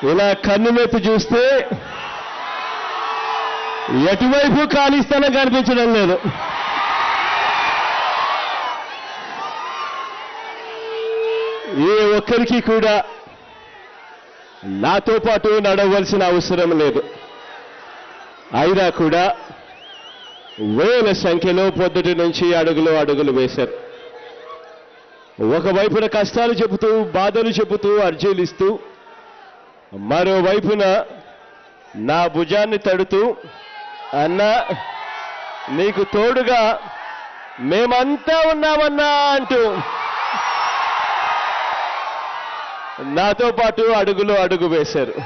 ఇలా కన్నుమెత్తి చూస్తే ఎటువైపు కాలిస్తానో కనిపించడం లేదు ఏ ఒక్కరికి కూడా నాతో పాటు నడవలసిన అవసరం లేదు అయినా కూడా వేల సంఖ్యలో పొద్దుటి నుంచి అడుగులు అడుగులు వేశారు ఒకవైపున కష్టాలు చెబుతూ బాధలు చెబుతూ అర్జీలిస్తూ మరోవైపున నా భుజాన్ని తడుతూ అన్నా నీకు తోడుగా మేమంతా ఉన్నామన్నా అంటూ నాతో పాటు అడుగులో అడుగు వేశారు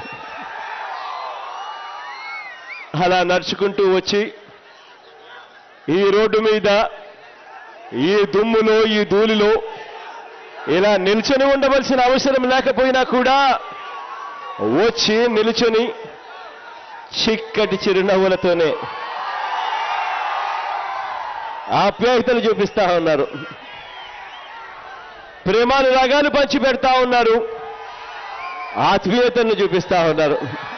అలా నడుచుకుంటూ వచ్చి ఈ రోడ్డు మీద ఈ దుమ్ములో ఈ ధూళిలో ఇలా నిల్చొని ఉండవలసిన అవసరం లేకపోయినా కూడా వచ్చి నిలుచొని చిక్కటి చిరునవ్వులతోనే ఆప్యాయతలు చూపిస్తా ఉన్నారు ప్రేమానురాగాలు పంచి పెడతా ఉన్నారు ఆత్మీయతను చూపిస్తా ఉన్నారు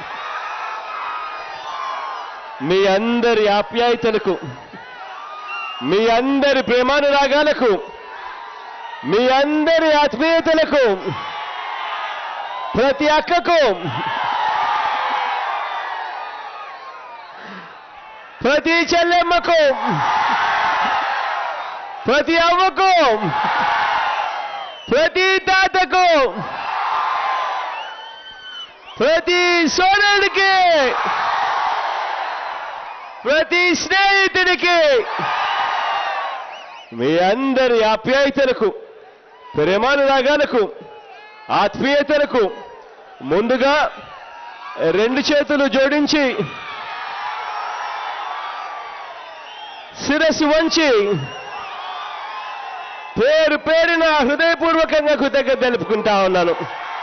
మీ అందరి ఆప్యాయతలకు మీ అందరి ప్రేమానురాగాలకు మీ అందరి ఆత్మీయతలకు ప్రతి అక్కకు ప్రతి చెల్లెమ్మకు ప్రతి అవ్వకు ప్రతి తాతకు ప్రతి సోదరుడికి ప్రతి స్నేహితుడికి మీ అందరి ఆప్యాయతలకు ప్రేమానురాగాలకు ఆత్మీయతలకు ముందుగా రెండు చేతులు జోడించి శిరస్సు వంచి పేరు పేరున హృదయపూర్వకంగా కృతజ్ఞత తెలుపుకుంటా ఉన్నాను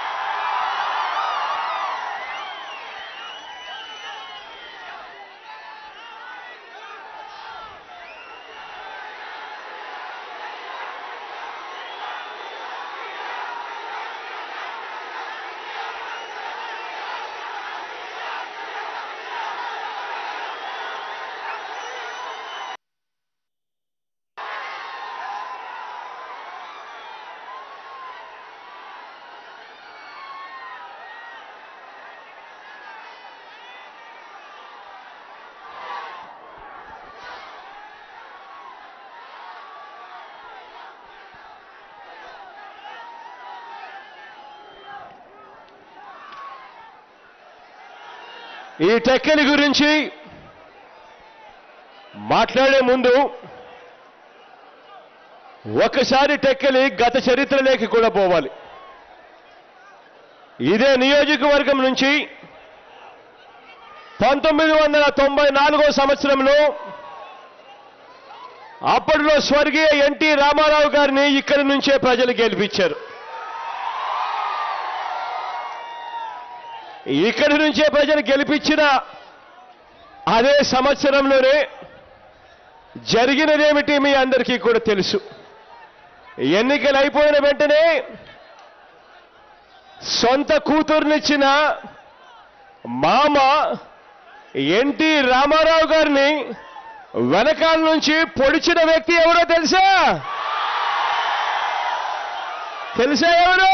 ఈ టెక్కలి గురించి మాట్లాడే ముందు ఒకసారి టెక్కలి గత చరిత్రలోకి కూడా పోవాలి ఇదే నియోజకవర్గం నుంచి పంతొమ్మిది వందల తొంభై నాలుగో సంవత్సరంలో అప్పట్లో స్వర్గీయ ఎన్టీ రామారావు గారిని ఇక్కడి నుంచే ప్రజలు గెలిపించారు ఇక్కడి నుంచే ప్రజలు గెలిపించిన అదే సంవత్సరంలోనే జరిగినదేమిటి మీ అందరికీ కూడా తెలుసు ఎన్నికలు అయిపోయిన వెంటనే సొంత కూతుర్నిచ్చిన మామ ఎన్టీ రామారావు గారిని వెనకాల నుంచి పొడిచిన వ్యక్తి ఎవరో తెలుసా తెలుసా ఎవరు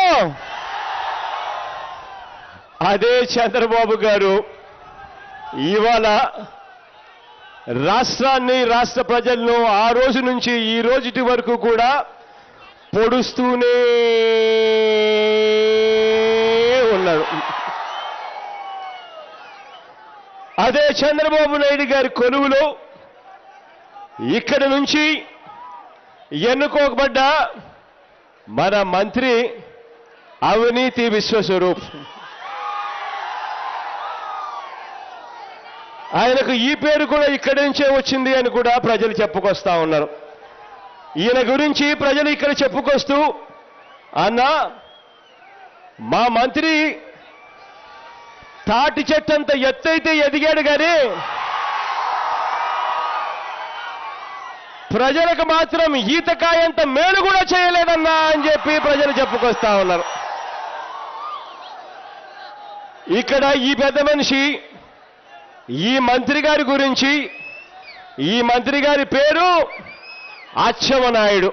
అదే చంద్రబాబు గారు ఇవాళ రాష్ట్రాన్ని రాష్ట్ర ప్రజలను ఆ రోజు నుంచి ఈ రోజుటి వరకు కూడా పొడుస్తూనే ఉన్నాడు అదే చంద్రబాబు నాయుడు గారి కొలువులో ఇక్కడి నుంచి ఎన్నుకోబడ్డ మన మంత్రి అవినీతి విశ్వస్వరూప్ ఆయనకు ఈ పేరు కూడా ఇక్కడి నుంచే వచ్చింది అని కూడా ప్రజలు చెప్పుకొస్తా ఉన్నారు ఈయన గురించి ప్రజలు ఇక్కడ చెప్పుకొస్తూ అన్నా మా మంత్రి తాటి చెట్టంత ఎత్తైతే ఎదిగాడు కానీ ప్రజలకు మాత్రం ఈతకాయంత మేలు కూడా చేయలేదన్నా అని చెప్పి ప్రజలు చెప్పుకొస్తా ఉన్నారు ఇక్కడ ఈ పెద్ద మనిషి ఈ మంత్రి గారి గురించి ఈ మంత్రి గారి పేరు అచ్చవనాయుడు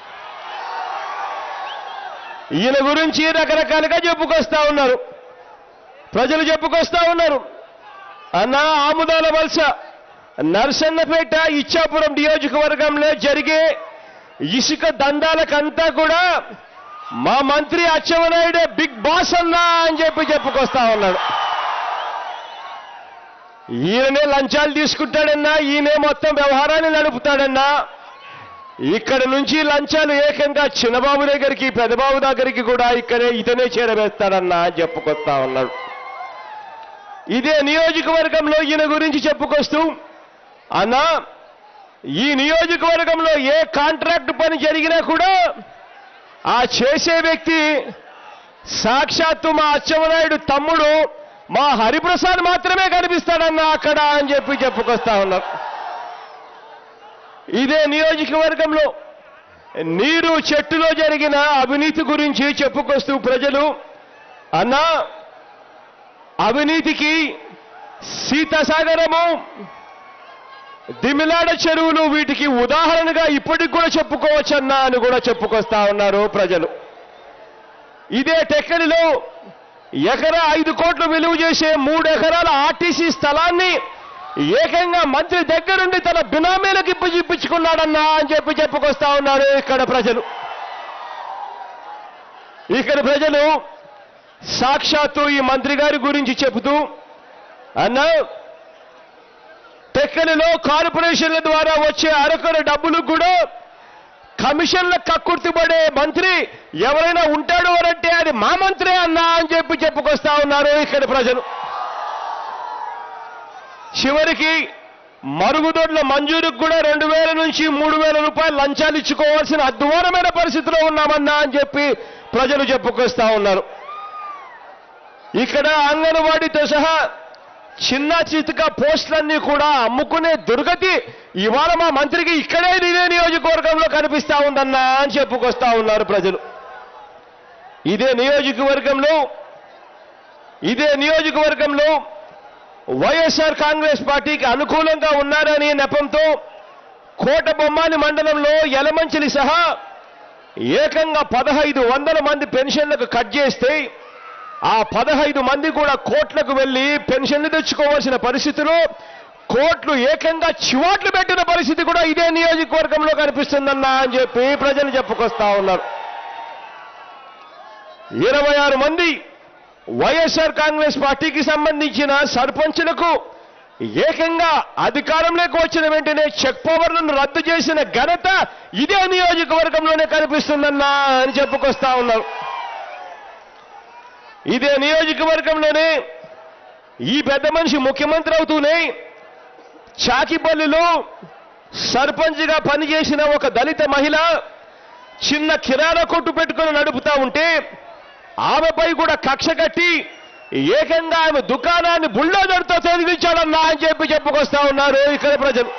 ఈయన గురించి రకరకాలుగా చెప్పుకొస్తా ఉన్నారు ప్రజలు చెప్పుకొస్తా ఉన్నారు అన్నా ఆముదాల వలస నరసన్నపేట ఇచ్చాపురం నియోజకవర్గంలో జరిగే ఇసుక దందాలకంతా కూడా మా మంత్రి అచ్చెన్నాయుడే బిగ్ బాస్ అన్నా అని చెప్పి చెప్పుకొస్తా ఉన్నాడు ఈయననే లంచాలు తీసుకుంటాడన్నా ఈయనే మొత్తం వ్యవహారాన్ని నడుపుతాడన్నా ఇక్కడ నుంచి లంచాలు ఏకంగా చిన్నబాబు దగ్గరికి పెద్దబాబు దగ్గరికి కూడా ఇక్కడే ఇతనే చేరవేస్తాడన్నా అని చెప్పుకొస్తా ఉన్నాడు ఇదే నియోజకవర్గంలో ఈయన గురించి చెప్పుకొస్తూ అన్నా ఈ నియోజకవర్గంలో ఏ కాంట్రాక్ట్ పని జరిగినా కూడా ఆ చేసే వ్యక్తి సాక్షాత్తు మా అచ్చెన్నాయుడు తమ్ముడు మా హరిప్రసాద్ మాత్రమే కనిపిస్తాడన్నా అక్కడ అని చెప్పి చెప్పుకొస్తా ఉన్నారు ఇదే నియోజకవర్గంలో నీరు చెట్టులో జరిగిన అవినీతి గురించి చెప్పుకొస్తూ ప్రజలు అన్నా అవినీతికి సీతసాగరము దిమిలాడ చెరువులు వీటికి ఉదాహరణగా ఇప్పటికి కూడా చెప్పుకోవచ్చన్నా అని కూడా చెప్పుకొస్తా ఉన్నారు ప్రజలు ఇదే టెక్కడిలో ఎకరా ఐదు కోట్లు విలువ చేసే మూడు ఎకరాల ఆర్టీసీ స్థలాన్ని ఏకంగా మంత్రి దగ్గరుండి తన బినామీలకు ఇప్పు ఇప్పించుకున్నాడన్నా అని చెప్పి చెప్పుకొస్తా ఉన్నారు ఇక్కడ ప్రజలు ఇక్కడ ప్రజలు సాక్షాత్తు ఈ మంత్రి గారి గురించి చెబుతూ అన్నా టెక్కలిలో కార్పొరేషన్ల ద్వారా వచ్చే అరకొర డబ్బులు కూడా కమిషన్ల కక్కుర్తిపడే మంత్రి ఎవరైనా ఉంటాడు అనంటే అది మా మంత్రే అన్నా అని చెప్పి చెప్పుకొస్తా ఉన్నారు ఇక్కడ ప్రజలు చివరికి మరుగుదొడ్ల మంజూరుకు కూడా రెండు వేల నుంచి మూడు వేల రూపాయలు లంచాలు ఇచ్చుకోవాల్సిన అద్వారమైన పరిస్థితిలో ఉన్నామన్నా అని చెప్పి ప్రజలు చెప్పుకొస్తా ఉన్నారు ఇక్కడ అంగన్వాడీతో సహా చిన్న చితక పోస్టులన్నీ కూడా అమ్ముకునే దుర్గతి ఇవాళ మా మంత్రికి ఇక్కడే ఇదే నియోజకవర్గంలో కనిపిస్తా ఉందన్నా అని చెప్పుకొస్తా ఉన్నారు ప్రజలు ఇదే నియోజకవర్గంలో ఇదే నియోజకవర్గంలో వైఎస్ఆర్ కాంగ్రెస్ పార్టీకి అనుకూలంగా ఉన్నారని నెపంతో కోట బొమ్మాని మండలంలో యలమంచిలి సహా ఏకంగా పదహైదు వందల మంది పెన్షన్లకు కట్ చేస్తే ఆ పదహైదు మంది కూడా కోట్లకు వెళ్లి పెన్షన్లు తెచ్చుకోవాల్సిన పరిస్థితిలో కోట్లు ఏకంగా చివాట్లు పెట్టిన పరిస్థితి కూడా ఇదే నియోజకవర్గంలో కనిపిస్తుందన్నా అని చెప్పి ప్రజలు చెప్పుకొస్తా ఉన్నారు ఇరవై ఆరు మంది వైఎస్ఆర్ కాంగ్రెస్ పార్టీకి సంబంధించిన సర్పంచులకు ఏకంగా అధికారంలోకి వచ్చిన వెంటనే చెక్ పవర్లను రద్దు చేసిన ఘనత ఇదే నియోజకవర్గంలోనే కనిపిస్తుందన్నా అని చెప్పుకొస్తా ఉన్నారు ఇదే నియోజకవర్గంలోనే ఈ పెద్ద మనిషి ముఖ్యమంత్రి అవుతూనే చాకిపల్లిలో సర్పంచ్గా పనిచేసిన ఒక దళిత మహిళ చిన్న కిరాణా కొట్టు పెట్టుకుని నడుపుతా ఉంటే ఆమెపై కూడా కక్ష కట్టి ఏకంగా ఆమె దుకాణాన్ని బుల్డోజర్తో తొలగించాడన్నా అని చెప్పి చెప్పుకొస్తా ఉన్నారు ఇక్కడ ప్రజలు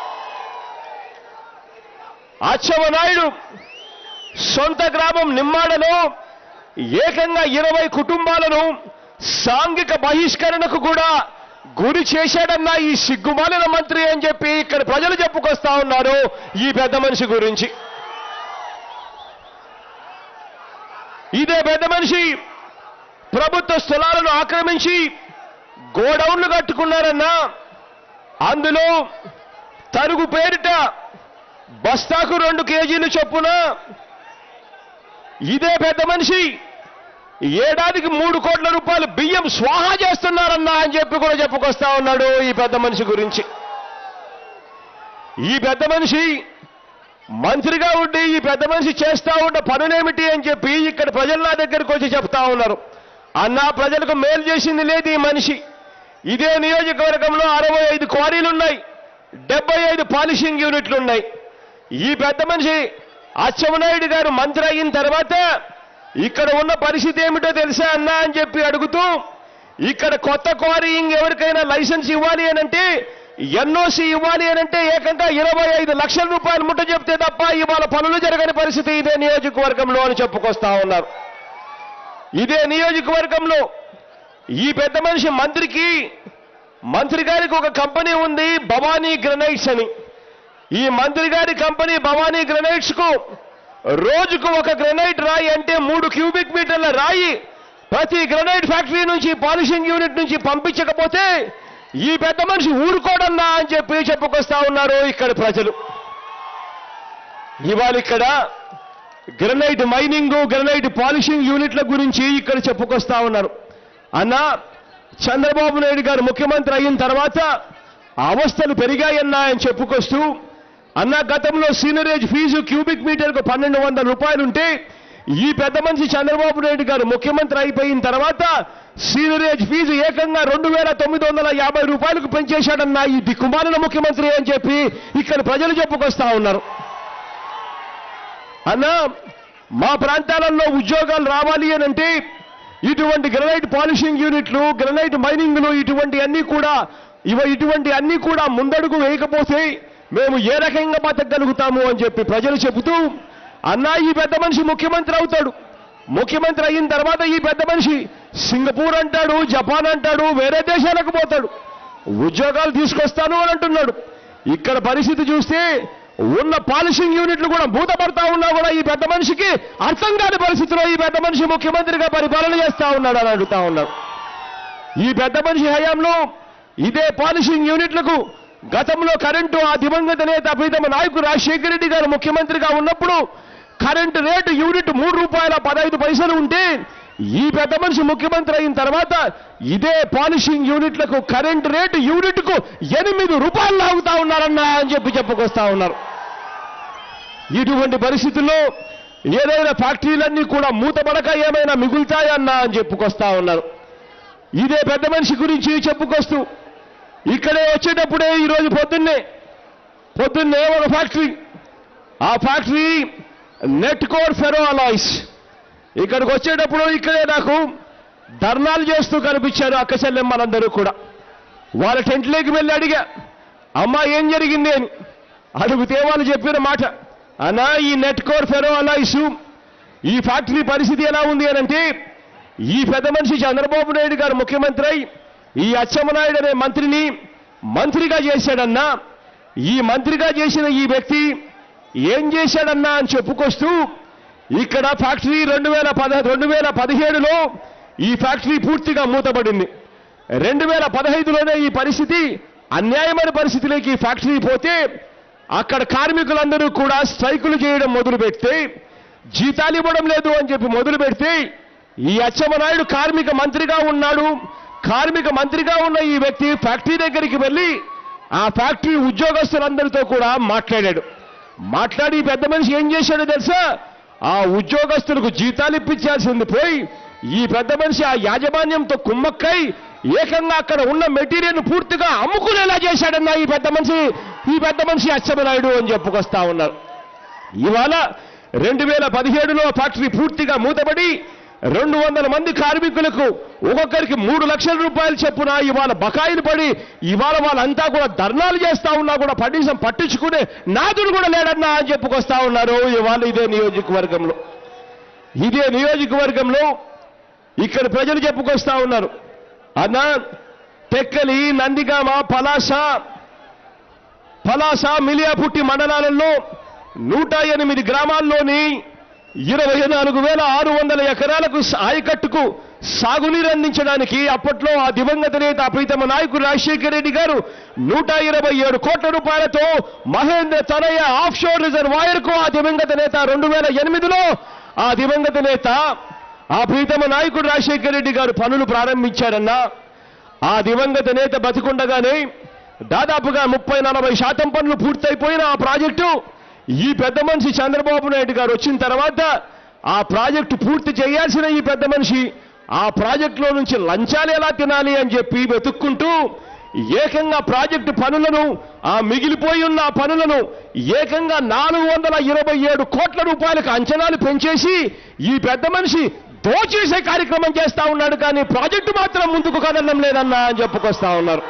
అచ్చవనాయుడు సొంత గ్రామం నిమ్మాడలో ఏకంగా ఇరవై కుటుంబాలను సాంఘిక బహిష్కరణకు కూడా గురి చేశాడన్న ఈ సిగ్గుమాలిన మంత్రి అని చెప్పి ఇక్కడ ప్రజలు చెప్పుకొస్తా ఉన్నారు ఈ పెద్ద మనిషి గురించి ఇదే పెద్ద మనిషి ప్రభుత్వ స్థలాలను ఆక్రమించి గోడౌన్లు కట్టుకున్నారన్నా అందులో తరుగు పేరిట బస్తాకు రెండు కేజీలు చొప్పున ఇదే పెద్ద మనిషి ఏడాదికి మూడు కోట్ల రూపాయలు బియ్యం స్వాహా చేస్తున్నారన్నా అని చెప్పి కూడా చెప్పుకొస్తా ఉన్నాడు ఈ పెద్ద మనిషి గురించి ఈ పెద్ద మనిషి మంత్రిగా ఉండి ఈ పెద్ద మనిషి చేస్తా ఉన్న పనులేమిటి అని చెప్పి ఇక్కడ ప్రజల నా దగ్గరికి వచ్చి చెప్తా ఉన్నారు అన్నా ప్రజలకు మేలు చేసింది లేదు ఈ మనిషి ఇదే నియోజకవర్గంలో అరవై ఐదు క్వారీలున్నాయి డెబ్బై ఐదు పాలిషింగ్ యూనిట్లు ఉన్నాయి ఈ పెద్ద మనిషి అచ్చెన్నాయుడు గారు మంత్రి అయిన తర్వాత ఇక్కడ ఉన్న పరిస్థితి ఏమిటో తెలుసా అన్నా అని చెప్పి అడుగుతూ ఇక్కడ కొత్త క్వారీయింగ్ ఎవరికైనా లైసెన్స్ ఇవ్వాలి అనంటే ఎన్ఓసి ఇవ్వాలి అనంటే ఏకంగా ఇరవై ఐదు లక్షల రూపాయలు ముట్ట చెప్తే తప్ప ఇవాళ పనులు జరగని పరిస్థితి ఇదే నియోజకవర్గంలో అని చెప్పుకొస్తా ఉన్నారు ఇదే నియోజకవర్గంలో ఈ పెద్ద మనిషి మంత్రికి మంత్రి గారికి ఒక కంపెనీ ఉంది భవానీ గ్రనైట్స్ అని ఈ మంత్రి గారి కంపెనీ భవానీ గ్రనైట్స్ కు రోజుకు ఒక గ్రనైట్ రాయి అంటే మూడు క్యూబిక్ మీటర్ల రాయి ప్రతి గ్రనైట్ ఫ్యాక్టరీ నుంచి పాలిషింగ్ యూనిట్ నుంచి పంపించకపోతే ఈ పెద్ద మనిషి ఊరుకోడన్నా అని చెప్పి చెప్పుకొస్తా ఉన్నారు ఇక్కడ ప్రజలు ఇవాళ ఇక్కడ గ్రనైట్ మైనింగ్ గ్రనైట్ పాలిషింగ్ యూనిట్ల గురించి ఇక్కడ చెప్పుకొస్తా ఉన్నారు అన్న చంద్రబాబు నాయుడు గారు ముఖ్యమంత్రి అయిన తర్వాత అవస్థలు పెరిగాయన్నా అని చెప్పుకొస్తూ అన్న గతంలో సీనరేజ్ ఫీజు క్యూబిక్ మీటర్కు పన్నెండు వందల రూపాయలుంటే ఈ పెద్ద మనిషి చంద్రబాబు నాయుడు గారు ముఖ్యమంత్రి అయిపోయిన తర్వాత సీనరేజ్ ఫీజు ఏకంగా రెండు వేల తొమ్మిది వందల యాభై రూపాయలకు పెంచేశాడన్న ఈ దిక్కుమాలిన ముఖ్యమంత్రి అని చెప్పి ఇక్కడ ప్రజలు చెప్పుకొస్తా ఉన్నారు అన్న మా ప్రాంతాలలో ఉద్యోగాలు రావాలి అని అంటే ఇటువంటి గ్రనైట్ పాలిషింగ్ యూనిట్లు గ్రనైట్ మైనింగ్లు ఇటువంటి అన్ని కూడా ఇవ ఇటువంటి అన్ని కూడా ముందడుగు వేయకపోతే మేము ఏ రకంగా బతకగలుగుతాము అని చెప్పి ప్రజలు చెబుతూ అన్నా ఈ పెద్ద మనిషి ముఖ్యమంత్రి అవుతాడు ముఖ్యమంత్రి అయిన తర్వాత ఈ పెద్ద మనిషి సింగపూర్ అంటాడు జపాన్ అంటాడు వేరే దేశాలకు పోతాడు ఉద్యోగాలు తీసుకొస్తాను అని అంటున్నాడు ఇక్కడ పరిస్థితి చూస్తే ఉన్న పాలిషింగ్ యూనిట్లు కూడా మూతపడతా ఉన్నా కూడా ఈ పెద్ద మనిషికి అర్థం కాని పరిస్థితిలో ఈ పెద్ద మనిషి ముఖ్యమంత్రిగా పరిపాలన చేస్తా ఉన్నాడు అని అడుగుతా ఉన్నారు ఈ పెద్ద మనిషి హయాంలో ఇదే పాలిషింగ్ యూనిట్లకు గతంలో కరెంటు ఆ దివంగత నేత ప్రీతమ నాయకుడు రాజశేఖర రెడ్డి గారు ముఖ్యమంత్రిగా ఉన్నప్పుడు కరెంటు రేటు యూనిట్ మూడు రూపాయల పదహైదు పైసలు ఉంటే ఈ పెద్ద మనిషి ముఖ్యమంత్రి అయిన తర్వాత ఇదే పాలిషింగ్ యూనిట్లకు కరెంటు రేటు యూనిట్కు ఎనిమిది రూపాయలు లాగుతా ఉన్నారన్నా అని చెప్పి చెప్పుకొస్తా ఉన్నారు ఇటువంటి పరిస్థితుల్లో ఏదైనా ఫ్యాక్టరీలన్నీ కూడా మూతపడక ఏమైనా మిగులుతాయన్నా అని చెప్పుకొస్తా ఉన్నారు ఇదే పెద్ద మనిషి గురించి చెప్పుకొస్తూ ఇక్కడే వచ్చేటప్పుడే ఈరోజు పొద్దున్నే పొద్దున్నే ఒక ఫ్యాక్టరీ ఆ factory net core ferro alloys ఇక్కడికి వచ్చేటప్పుడు ఇక్కడే నాకు ధర్నాలు చేస్తూ కనిపించారు అక్క చెల్లెమ్మలందరూ కూడా వాళ్ళ టెంట్లోకి వెళ్ళి అడిగా అమ్మా ఏం జరిగింది అని అడిగితే వాళ్ళు చెప్పిన మాట అన్నా ఈ నెట్ కోర్ ఫెరో అలాయిస్ ఈ ఫ్యాక్టరీ పరిస్థితి ఎలా ఉంది అని అంటే ఈ పెద్ద మనిషి చంద్రబాబు నాయుడు గారు ముఖ్యమంత్రి అయి ఈ అచ్చెమ్మనాయుడు అనే మంత్రిని మంత్రిగా చేశాడన్నా ఈ మంత్రిగా చేసిన ఈ వ్యక్తి ఏం చేశాడన్నా అని చెప్పుకొస్తూ ఇక్కడ ఫ్యాక్టరీ రెండు వేల పద రెండు వేల పదిహేడులో ఈ ఫ్యాక్టరీ పూర్తిగా మూతపడింది రెండు వేల పదహైదులోనే ఈ పరిస్థితి అన్యాయమైన పరిస్థితిలోకి ఈ ఫ్యాక్టరీ పోతే అక్కడ కార్మికులందరూ కూడా స్ట్రైకులు చేయడం మొదలు పెడితే జీతాలు ఇవ్వడం లేదు అని చెప్పి మొదలు పెడితే ఈ అచ్చెమ్మనాయుడు కార్మిక మంత్రిగా ఉన్నాడు కార్మిక మంత్రిగా ఉన్న ఈ వ్యక్తి ఫ్యాక్టరీ దగ్గరికి వెళ్ళి ఆ ఫ్యాక్టరీ ఉద్యోగస్తులందరితో కూడా మాట్లాడాడు మాట్లాడి ఈ పెద్ద మనిషి ఏం చేశాడో తెలుసా ఆ ఉద్యోగస్తులకు జీతాలు ఇప్పించాల్సింది పోయి ఈ పెద్ద మనిషి ఆ యాజమాన్యంతో కుమ్మక్కై ఏకంగా అక్కడ ఉన్న మెటీరియల్ పూర్తిగా అమ్ముకునేలా చేశాడన్న ఈ పెద్ద మనిషి ఈ పెద్ద మనిషి అచ్చెమ్మనాయుడు అని చెప్పుకొస్తా ఉన్నారు ఇవాళ రెండు వేల పదిహేడులో ఫ్యాక్టరీ పూర్తిగా మూతపడి రెండు వందల మంది కార్మికులకు ఒక్కొక్కరికి మూడు లక్షల రూపాయలు చెప్పున ఇవాళ బకాయిలు పడి ఇవాళ వాళ్ళంతా కూడా ధర్నాలు చేస్తా ఉన్నా కూడా కనీసం పట్టించుకునే నాదుడు కూడా లేడన్నా అని చెప్పుకొస్తా ఉన్నారు ఇవాళ ఇదే నియోజకవర్గంలో ఇదే నియోజకవర్గంలో ఇక్కడ ప్రజలు చెప్పుకొస్తా ఉన్నారు అన్న టెక్కలి నందిగామ పలాస పలాస మిలియాపుట్టి మండలాలలో నూట ఎనిమిది గ్రామాల్లోని ఇరవై నాలుగు వేల ఆరు వందల ఎకరాలకు ఆయకట్టుకు సాగునీరు అందించడానికి అప్పట్లో ఆ దివంగత నేత ప్రీతమ నాయకుడు రాజశేఖర రెడ్డి గారు నూట ఇరవై ఏడు కోట్ల రూపాయలతో మహేంద్ర తనయ ఆఫ్ షోర్ రిజర్వాయర్ కు ఆ దివంగత నేత రెండు వేల ఎనిమిదిలో ఆ దివంగత నేత ఆ ప్రీతమ నాయకుడు రాజశేఖర రెడ్డి గారు పనులు ప్రారంభించారన్నా ఆ దివంగత నేత బతికుండగానే దాదాపుగా ముప్పై నలభై శాతం పనులు పూర్తయిపోయిన ఆ ప్రాజెక్టు ఈ పెద్ద మనిషి చంద్రబాబు నాయుడు గారు వచ్చిన తర్వాత ఆ ప్రాజెక్టు పూర్తి చేయాల్సిన ఈ పెద్ద మనిషి ఆ ప్రాజెక్టులో నుంచి లంచాలు ఎలా తినాలి అని చెప్పి వెతుక్కుంటూ ఏకంగా ప్రాజెక్టు పనులను ఆ మిగిలిపోయి ఉన్న ఆ పనులను ఏకంగా నాలుగు వందల ఇరవై ఏడు కోట్ల రూపాయలకు అంచనాలు పెంచేసి ఈ పెద్ద మనిషి దోచేసే కార్యక్రమం చేస్తా ఉన్నాడు కానీ ప్రాజెక్టు మాత్రం ముందుకు కదలడం లేదన్నా అని చెప్పుకొస్తా ఉన్నారు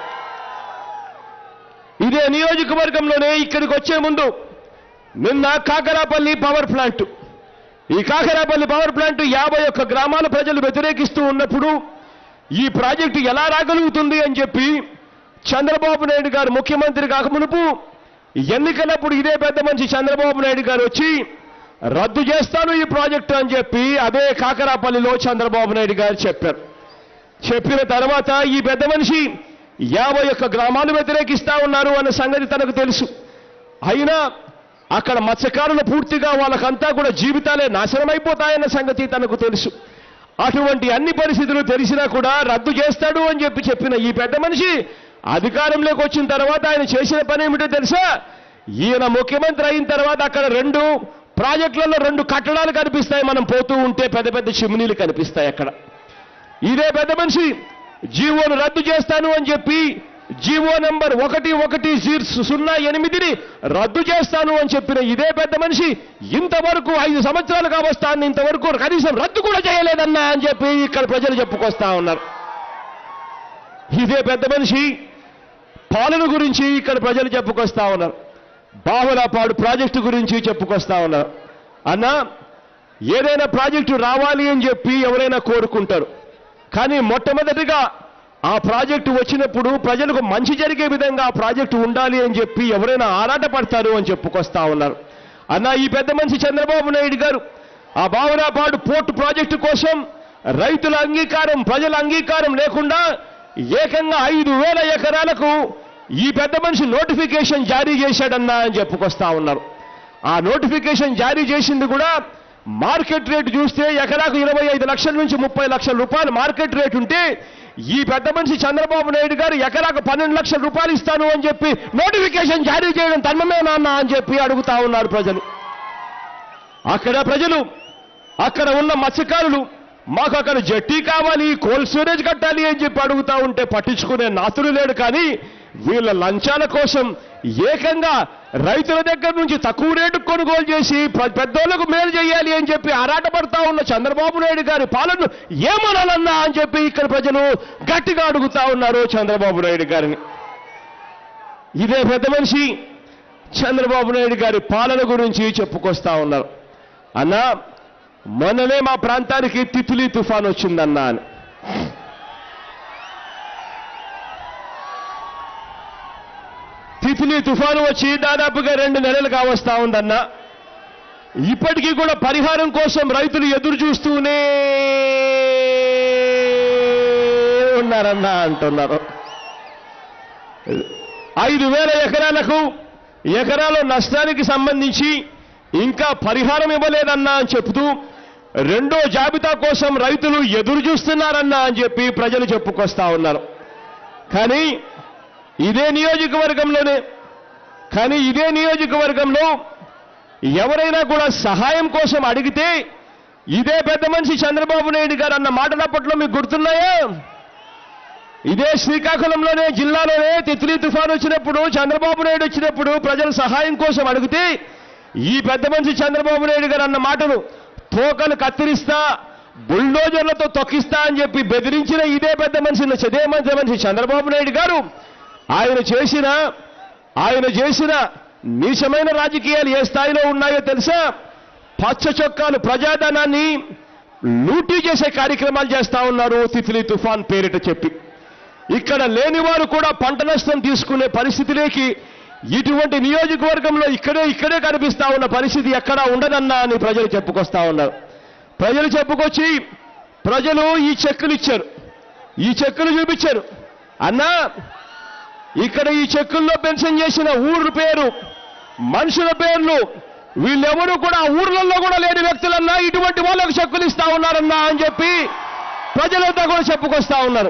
ఇదే నియోజకవర్గంలోనే ఇక్కడికి వచ్చే ముందు నిన్న కాకరాపల్లి పవర్ ప్లాంట్ ఈ కాకరాపల్లి పవర్ ప్లాంట్ యాభై ఒక్క గ్రామాల ప్రజలు వ్యతిరేకిస్తూ ఉన్నప్పుడు ఈ ప్రాజెక్టు ఎలా రాగలుగుతుంది అని చెప్పి చంద్రబాబు నాయుడు గారు ముఖ్యమంత్రి కాక మునుపు ఎన్నికలప్పుడు ఇదే పెద్ద మనిషి చంద్రబాబు నాయుడు గారు వచ్చి రద్దు చేస్తాను ఈ ప్రాజెక్టు అని చెప్పి అదే కాకరాపల్లిలో చంద్రబాబు నాయుడు గారు చెప్పారు చెప్పిన తర్వాత ఈ పెద్ద మనిషి యాభై ఒక్క గ్రామాలు వ్యతిరేకిస్తా ఉన్నారు అన్న సంగతి తనకు తెలుసు అయినా అక్కడ మత్స్యకారులు పూర్తిగా వాళ్ళకంతా కూడా జీవితాలే నాశనమైపోతాయన్న సంగతి తనకు తెలుసు అటువంటి అన్ని పరిస్థితులు తెలిసినా కూడా రద్దు చేస్తాడు అని చెప్పి చెప్పిన ఈ పెద్ద మనిషి అధికారంలోకి వచ్చిన తర్వాత ఆయన చేసిన పని ఏమిటో తెలుసా ఈయన ముఖ్యమంత్రి అయిన తర్వాత అక్కడ రెండు ప్రాజెక్టులలో రెండు కట్టడాలు కనిపిస్తాయి మనం పోతూ ఉంటే పెద్ద పెద్ద చిమ్నీలు కనిపిస్తాయి అక్కడ ఇదే పెద్ద మనిషి జీవోను రద్దు చేస్తాను అని చెప్పి జీవో నెంబర్ ఒకటి ఒకటి జీరో సున్నా ఎనిమిదిని రద్దు చేస్తాను అని చెప్పిన ఇదే పెద్ద మనిషి ఇంతవరకు ఐదు సంవత్సరాలుగా వస్తాను ఇంతవరకు కనీసం రద్దు కూడా చేయలేదన్నా అని చెప్పి ఇక్కడ ప్రజలు చెప్పుకొస్తా ఉన్నారు ఇదే పెద్ద మనిషి పాలన గురించి ఇక్కడ ప్రజలు చెప్పుకొస్తా ఉన్నారు బాహులపాడు ప్రాజెక్టు గురించి చెప్పుకొస్తా ఉన్నారు అన్నా ఏదైనా ప్రాజెక్టు రావాలి అని చెప్పి ఎవరైనా కోరుకుంటారు కానీ మొట్టమొదటిగా ఆ ప్రాజెక్టు వచ్చినప్పుడు ప్రజలకు మంచి జరిగే విధంగా ఆ ప్రాజెక్టు ఉండాలి అని చెప్పి ఎవరైనా ఆరాటపడతారు అని చెప్పుకొస్తా ఉన్నారు అన్న ఈ పెద్ద మనిషి చంద్రబాబు నాయుడు గారు ఆ బావరాపాడు పోర్టు ప్రాజెక్టు కోసం రైతుల అంగీకారం ప్రజల అంగీకారం లేకుండా ఏకంగా ఐదు వేల ఎకరాలకు ఈ పెద్ద మనిషి నోటిఫికేషన్ జారీ చేశాడన్నా అని చెప్పుకొస్తా ఉన్నారు ఆ నోటిఫికేషన్ జారీ చేసింది కూడా మార్కెట్ రేటు చూస్తే ఎకరాకు ఇరవై ఐదు లక్షల నుంచి ముప్పై లక్షల రూపాయలు మార్కెట్ రేటు ఉంటే ఈ పెద్ద మనిషి చంద్రబాబు నాయుడు గారు ఎకరాకు పన్నెండు లక్షల రూపాయలు ఇస్తాను అని చెప్పి నోటిఫికేషన్ జారీ చేయడం ధర్మమే నాన్న అని చెప్పి అడుగుతా ఉన్నారు ప్రజలు అక్కడ ప్రజలు అక్కడ ఉన్న మత్స్యకారులు మాకు అక్కడ జట్టి కావాలి కోల్డ్ స్టోరేజ్ కట్టాలి అని చెప్పి అడుగుతా ఉంటే పట్టించుకునే నాతులు లేడు కానీ వీళ్ళ లంచాల కోసం ఏకంగా రైతుల దగ్గర నుంచి తక్కువ రేటు కొనుగోలు చేసి ప్ర- పెద్దోళ్లకు మేలు చేయాలి అని చెప్పి ఆరాటపడతా ఉన్న చంద్రబాబు నాయుడు గారి పాలన ఏమనాలన్నా అని చెప్పి ఇక్కడ ప్రజలు గట్టిగా అడుగుతా ఉన్నారు చంద్రబాబు నాయుడు గారిని ఇదే పెద్ద మనిషి చంద్రబాబు నాయుడు గారి పాలన గురించి చెప్పుకొస్తా ఉన్నారు అన్నా మొన్ననే మా ప్రాంతానికి తిత్లీ తుఫాన్ వచ్చిందన్నా అని తిత్లీ తుఫాను వచ్చి దాదాపుగా రెండు నెలలు కావస్తా ఉందన్నా ఇప్పటికీ కూడా పరిహారం కోసం రైతులు ఎదురు చూస్తూనే ఉన్నారన్నా అంటున్నారు ఐదు వేల ఎకరాలకు ఎకరాల నష్టానికి సంబంధించి ఇంకా పరిహారం ఇవ్వలేదన్నా అని చెబుతూ రెండో జాబితా కోసం రైతులు ఎదురు చూస్తున్నారన్నా అని చెప్పి ప్రజలు చెప్పుకొస్తా ఉన్నారు కానీ ఇదే నియోజకవర్గంలోనే కానీ ఇదే నియోజకవర్గంలో ఎవరైనా కూడా సహాయం కోసం అడిగితే ఇదే పెద్ద మనిషి చంద్రబాబు నాయుడు గారు అన్న మాటలు అప్పట్లో మీకు గుర్తున్నాయా ఇదే శ్రీకాకుళంలోనే జిల్లాలోనే తిత్లీ తుఫాన్ వచ్చినప్పుడు చంద్రబాబు నాయుడు వచ్చినప్పుడు ప్రజలు సహాయం కోసం అడిగితే ఈ పెద్ద మనిషి చంద్రబాబు నాయుడు గారు అన్న మాటలు తోకలు కత్తిరిస్తా బుల్డోజర్లతో తొక్కిస్తా అని చెప్పి బెదిరించిన ఇదే పెద్ద మనిషి ఇదే పెద్ద మనిషి చంద్రబాబు నాయుడు గారు ఆయన చేసిన ఆయన చేసిన నీచమైన రాజకీయాలు ఏ స్థాయిలో ఉన్నాయో తెలుసా పచ్చ చొక్కాలు ప్రజాధనాన్ని లూటీ చేసే కార్యక్రమాలు చేస్తా ఉన్నారు తిత్లీ తుఫాన్ పేరిట చెప్పి ఇక్కడ లేని వారు కూడా పంట నష్టం తీసుకునే పరిస్థితిలోకి ఇటువంటి నియోజకవర్గంలో ఇక్కడే ఇక్కడే కనిపిస్తా ఉన్న పరిస్థితి ఎక్కడా ఉండదన్నా అని ప్రజలు చెప్పుకొస్తా ఉన్నారు ప్రజలు చెప్పుకొచ్చి ప్రజలు ఈ చెక్కులు ఇచ్చారు ఈ చెక్కులు చూపించారు అన్నా ఇక్కడ ఈ చెక్కుల్లో పెన్షన్ చేసిన ఊరు పేరు మనుషుల పేర్లు వీళ్ళెవరూ కూడా ఆ ఊర్లలో కూడా లేని వ్యక్తులన్నా ఇటువంటి వాళ్ళకు చెక్కులు ఇస్తా ఉన్నారన్నా అని చెప్పి ప్రజలంతా కూడా చెప్పుకొస్తా ఉన్నారు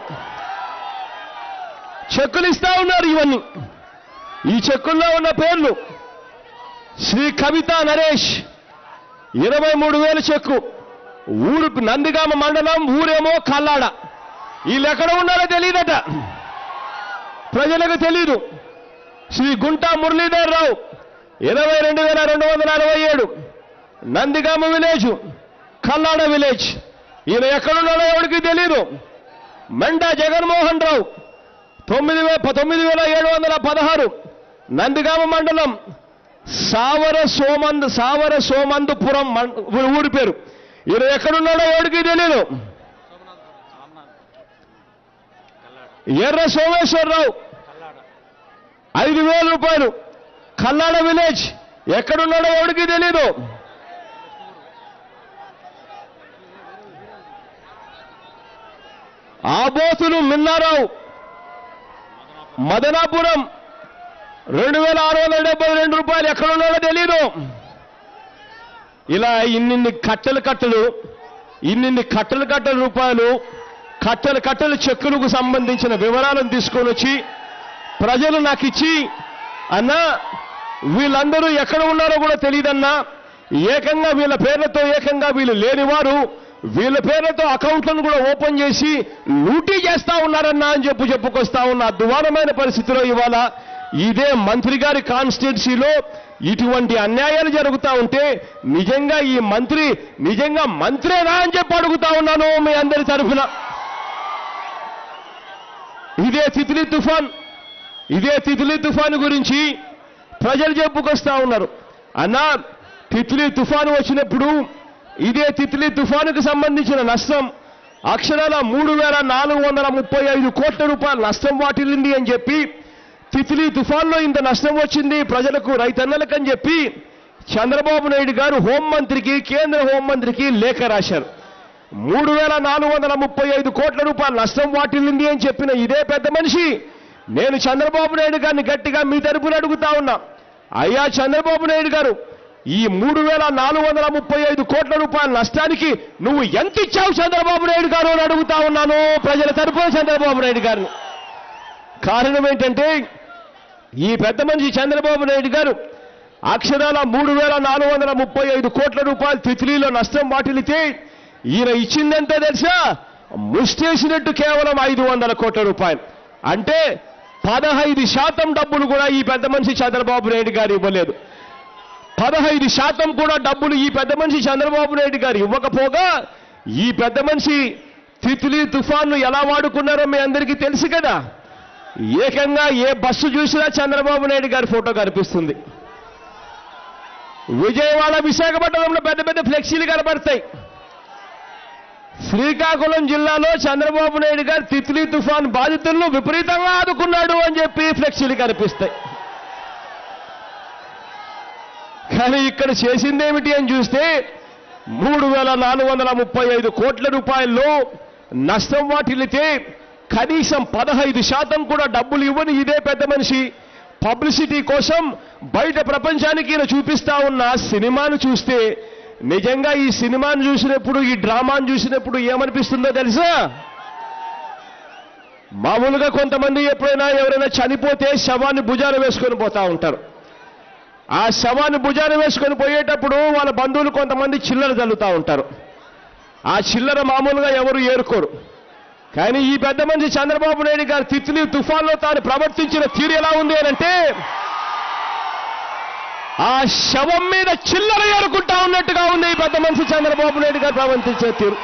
చెక్కులు ఇస్తా ఉన్నారు ఇవన్నీ ఈ చెక్కుల్లో ఉన్న పేర్లు శ్రీ కవిత నరేష్ ఇరవై మూడు వేల చెక్కు ఊరు నందిగామ మండలం ఊరేమో కల్లాడ వీళ్ళు ఎక్కడ ఉన్నారో తెలియదట ప్రజలకు తెలీదు శ్రీ గుంటా మురళీధర్ రావు ఇరవై రెండు వేల రెండు వందల అరవై ఏడు నందిగామ విలేజ్ కల్లాడ విలేజ్ ఈయన ఎక్కడున్నాడో ఎవరికి తెలీదు మెండా జగన్మోహన్ రావు తొమ్మిది వే తొమ్మిది వేల ఏడు వందల పదహారు నందిగామ మండలం సావర సోమంద్ సావర సోమందుపురం మం- ఊరి పేరు ఈయన ఎక్కడున్నాడో ఎవరికి తెలియదు ఎర్ర సోమేశ్వరరావు ఐదు వేల రూపాయలు కల్లాడ విలేజ్ ఎక్కడున్నాడో ఎవడికి తెలీదు ఆబోతులు మిన్నారావు మదనాపురం రెండు వేల ఆరు వందల డెబ్బై రెండు రూపాయలు ఎక్కడున్నాడో తెలీదు ఇలా ఇన్నిన్ని కట్టలు కట్టలు ఇన్నిన్ని కట్టలు కట్టల రూపాయలు కట్టలు కట్టలు చెక్కులకు సంబంధించిన వివరాలను తీసుకొని వచ్చి ప్రజలు నాకు ఇచ్చి అన్నా వీళ్ళందరూ ఎక్కడ ఉన్నారో కూడా తెలియదన్నా ఏకంగా వీళ్ళ పేర్లతో ఏకంగా వీళ్ళు లేనివారు వీళ్ళ పేర్లతో అకౌంట్లను కూడా ఓపెన్ చేసి లూటీ చేస్తా ఉన్నారన్నా అని చెప్పు చెప్పుకొస్తా ఉన్న అద్వానమైన పరిస్థితిలో ఇవాళ ఇదే మంత్రి గారి కాన్స్టిట్యున్సీలో ఇటువంటి అన్యాయాలు జరుగుతా ఉంటే నిజంగా ఈ మంత్రి నిజంగా మంత్రేనా అని చెప్పి అడుగుతా ఉన్నాను మీ అందరి తరఫున ఇదే తిత్లీ తుఫాన్ ఇదే తిత్లీ తుఫాను గురించి ప్రజలు చెప్పుకొస్తా ఉన్నారు అన్నా తిత్లీ తుఫాను వచ్చినప్పుడు ఇదే తిత్లీ తుఫానుకు సంబంధించిన నష్టం అక్షరాల మూడు వేల నాలుగు వందల ముప్పై ఐదు కోట్ల రూపాయల నష్టం వాటిల్లింది అని చెప్పి తిత్లీ తుఫాన్లో ఇంత నష్టం వచ్చింది ప్రజలకు రైతన్నలకు అని చెప్పి చంద్రబాబు నాయుడు గారు హోంమంత్రికి కేంద్ర హోంమంత్రికి లేఖ రాశారు మూడు వేల నాలుగు వందల ముప్పై ఐదు కోట్ల రూపాయల నష్టం వాటిల్లింది అని చెప్పిన ఇదే పెద్ద మనిషి నేను చంద్రబాబు నాయుడు గారిని గట్టిగా మీ తరపున అడుగుతా ఉన్నా అయ్యా చంద్రబాబు నాయుడు గారు ఈ మూడు వేల నాలుగు వందల ముప్పై ఐదు కోట్ల రూపాయల నష్టానికి నువ్వు ఎంత ఇచ్చావు చంద్రబాబు నాయుడు గారు అని అడుగుతా ఉన్నాను ప్రజల తరపున చంద్రబాబు నాయుడు గారిని కారణం ఏంటంటే ఈ పెద్ద మనిషి చంద్రబాబు నాయుడు గారు అక్షరాల మూడు వేల నాలుగు వందల ముప్పై ఐదు కోట్ల రూపాయలు తిత్లీలో నష్టం వాటిల్లితే ఈయన ఇచ్చిందంటే తెలుసా ముష్టేసినట్టు కేవలం ఐదు వందల కోట్ల రూపాయలు అంటే పదహైదు శాతం డబ్బులు కూడా ఈ పెద్ద మనిషి చంద్రబాబు నాయుడు గారు ఇవ్వలేదు పదహైదు శాతం కూడా డబ్బులు ఈ పెద్ద మనిషి చంద్రబాబు నాయుడు గారు ఇవ్వకపోగా ఈ పెద్ద మనిషి తిత్లీ తుఫాన్ను ఎలా వాడుకున్నారో మీ అందరికీ తెలుసు కదా ఏకంగా ఏ బస్సు చూసినా చంద్రబాబు నాయుడు గారి ఫోటో కనిపిస్తుంది విజయవాడ విశాఖపట్నంలో పెద్ద పెద్ద ఫ్లెక్సీలు కనబడతాయి శ్రీకాకుళం జిల్లాలో చంద్రబాబు నాయుడు గారు తిత్లీ తుఫాన్ బాధితులను విపరీతంగా ఆదుకున్నాడు అని చెప్పి ఫ్లెక్సీలు కనిపిస్తాయి కానీ ఇక్కడ చేసిందేమిటి అని చూస్తే మూడు వేల నాలుగు వందల ముప్పై ఐదు కోట్ల రూపాయల్లో నష్టం వాటిల్లితే కనీసం పదహైదు శాతం కూడా డబ్బులు ఇవ్వని ఇదే పెద్ద మనిషి పబ్లిసిటీ కోసం బయట ప్రపంచానికి ఈయన చూపిస్తా ఉన్న సినిమాను చూస్తే నిజంగా ఈ సినిమాను చూసినప్పుడు ఈ డ్రామాను చూసినప్పుడు ఏమనిపిస్తుందో తెలుసా మామూలుగా కొంతమంది ఎప్పుడైనా ఎవరైనా చనిపోతే శవాన్ని భుజాన వేసుకొని పోతా ఉంటారు ఆ శవాన్ని భుజాన వేసుకొని పోయేటప్పుడు వాళ్ళ బంధువులు కొంతమంది చిల్లర చల్లుతా ఉంటారు ఆ చిల్లర మామూలుగా ఎవరు ఏరుకోరు కానీ ఈ పెద్ద మనిషి చంద్రబాబు నాయుడు గారి తిత్లీ తుఫాన్లో తాను ప్రవర్తించిన తీరు ఎలా ఉంది అంటే ఆ శవం మీద చిల్లర ఏరుకుంటా ఉన్నట్టుగా ఉంది ఈ పెద్ద మనిషి చంద్రబాబు నాయుడు గారు ప్రవర్తించే తీరు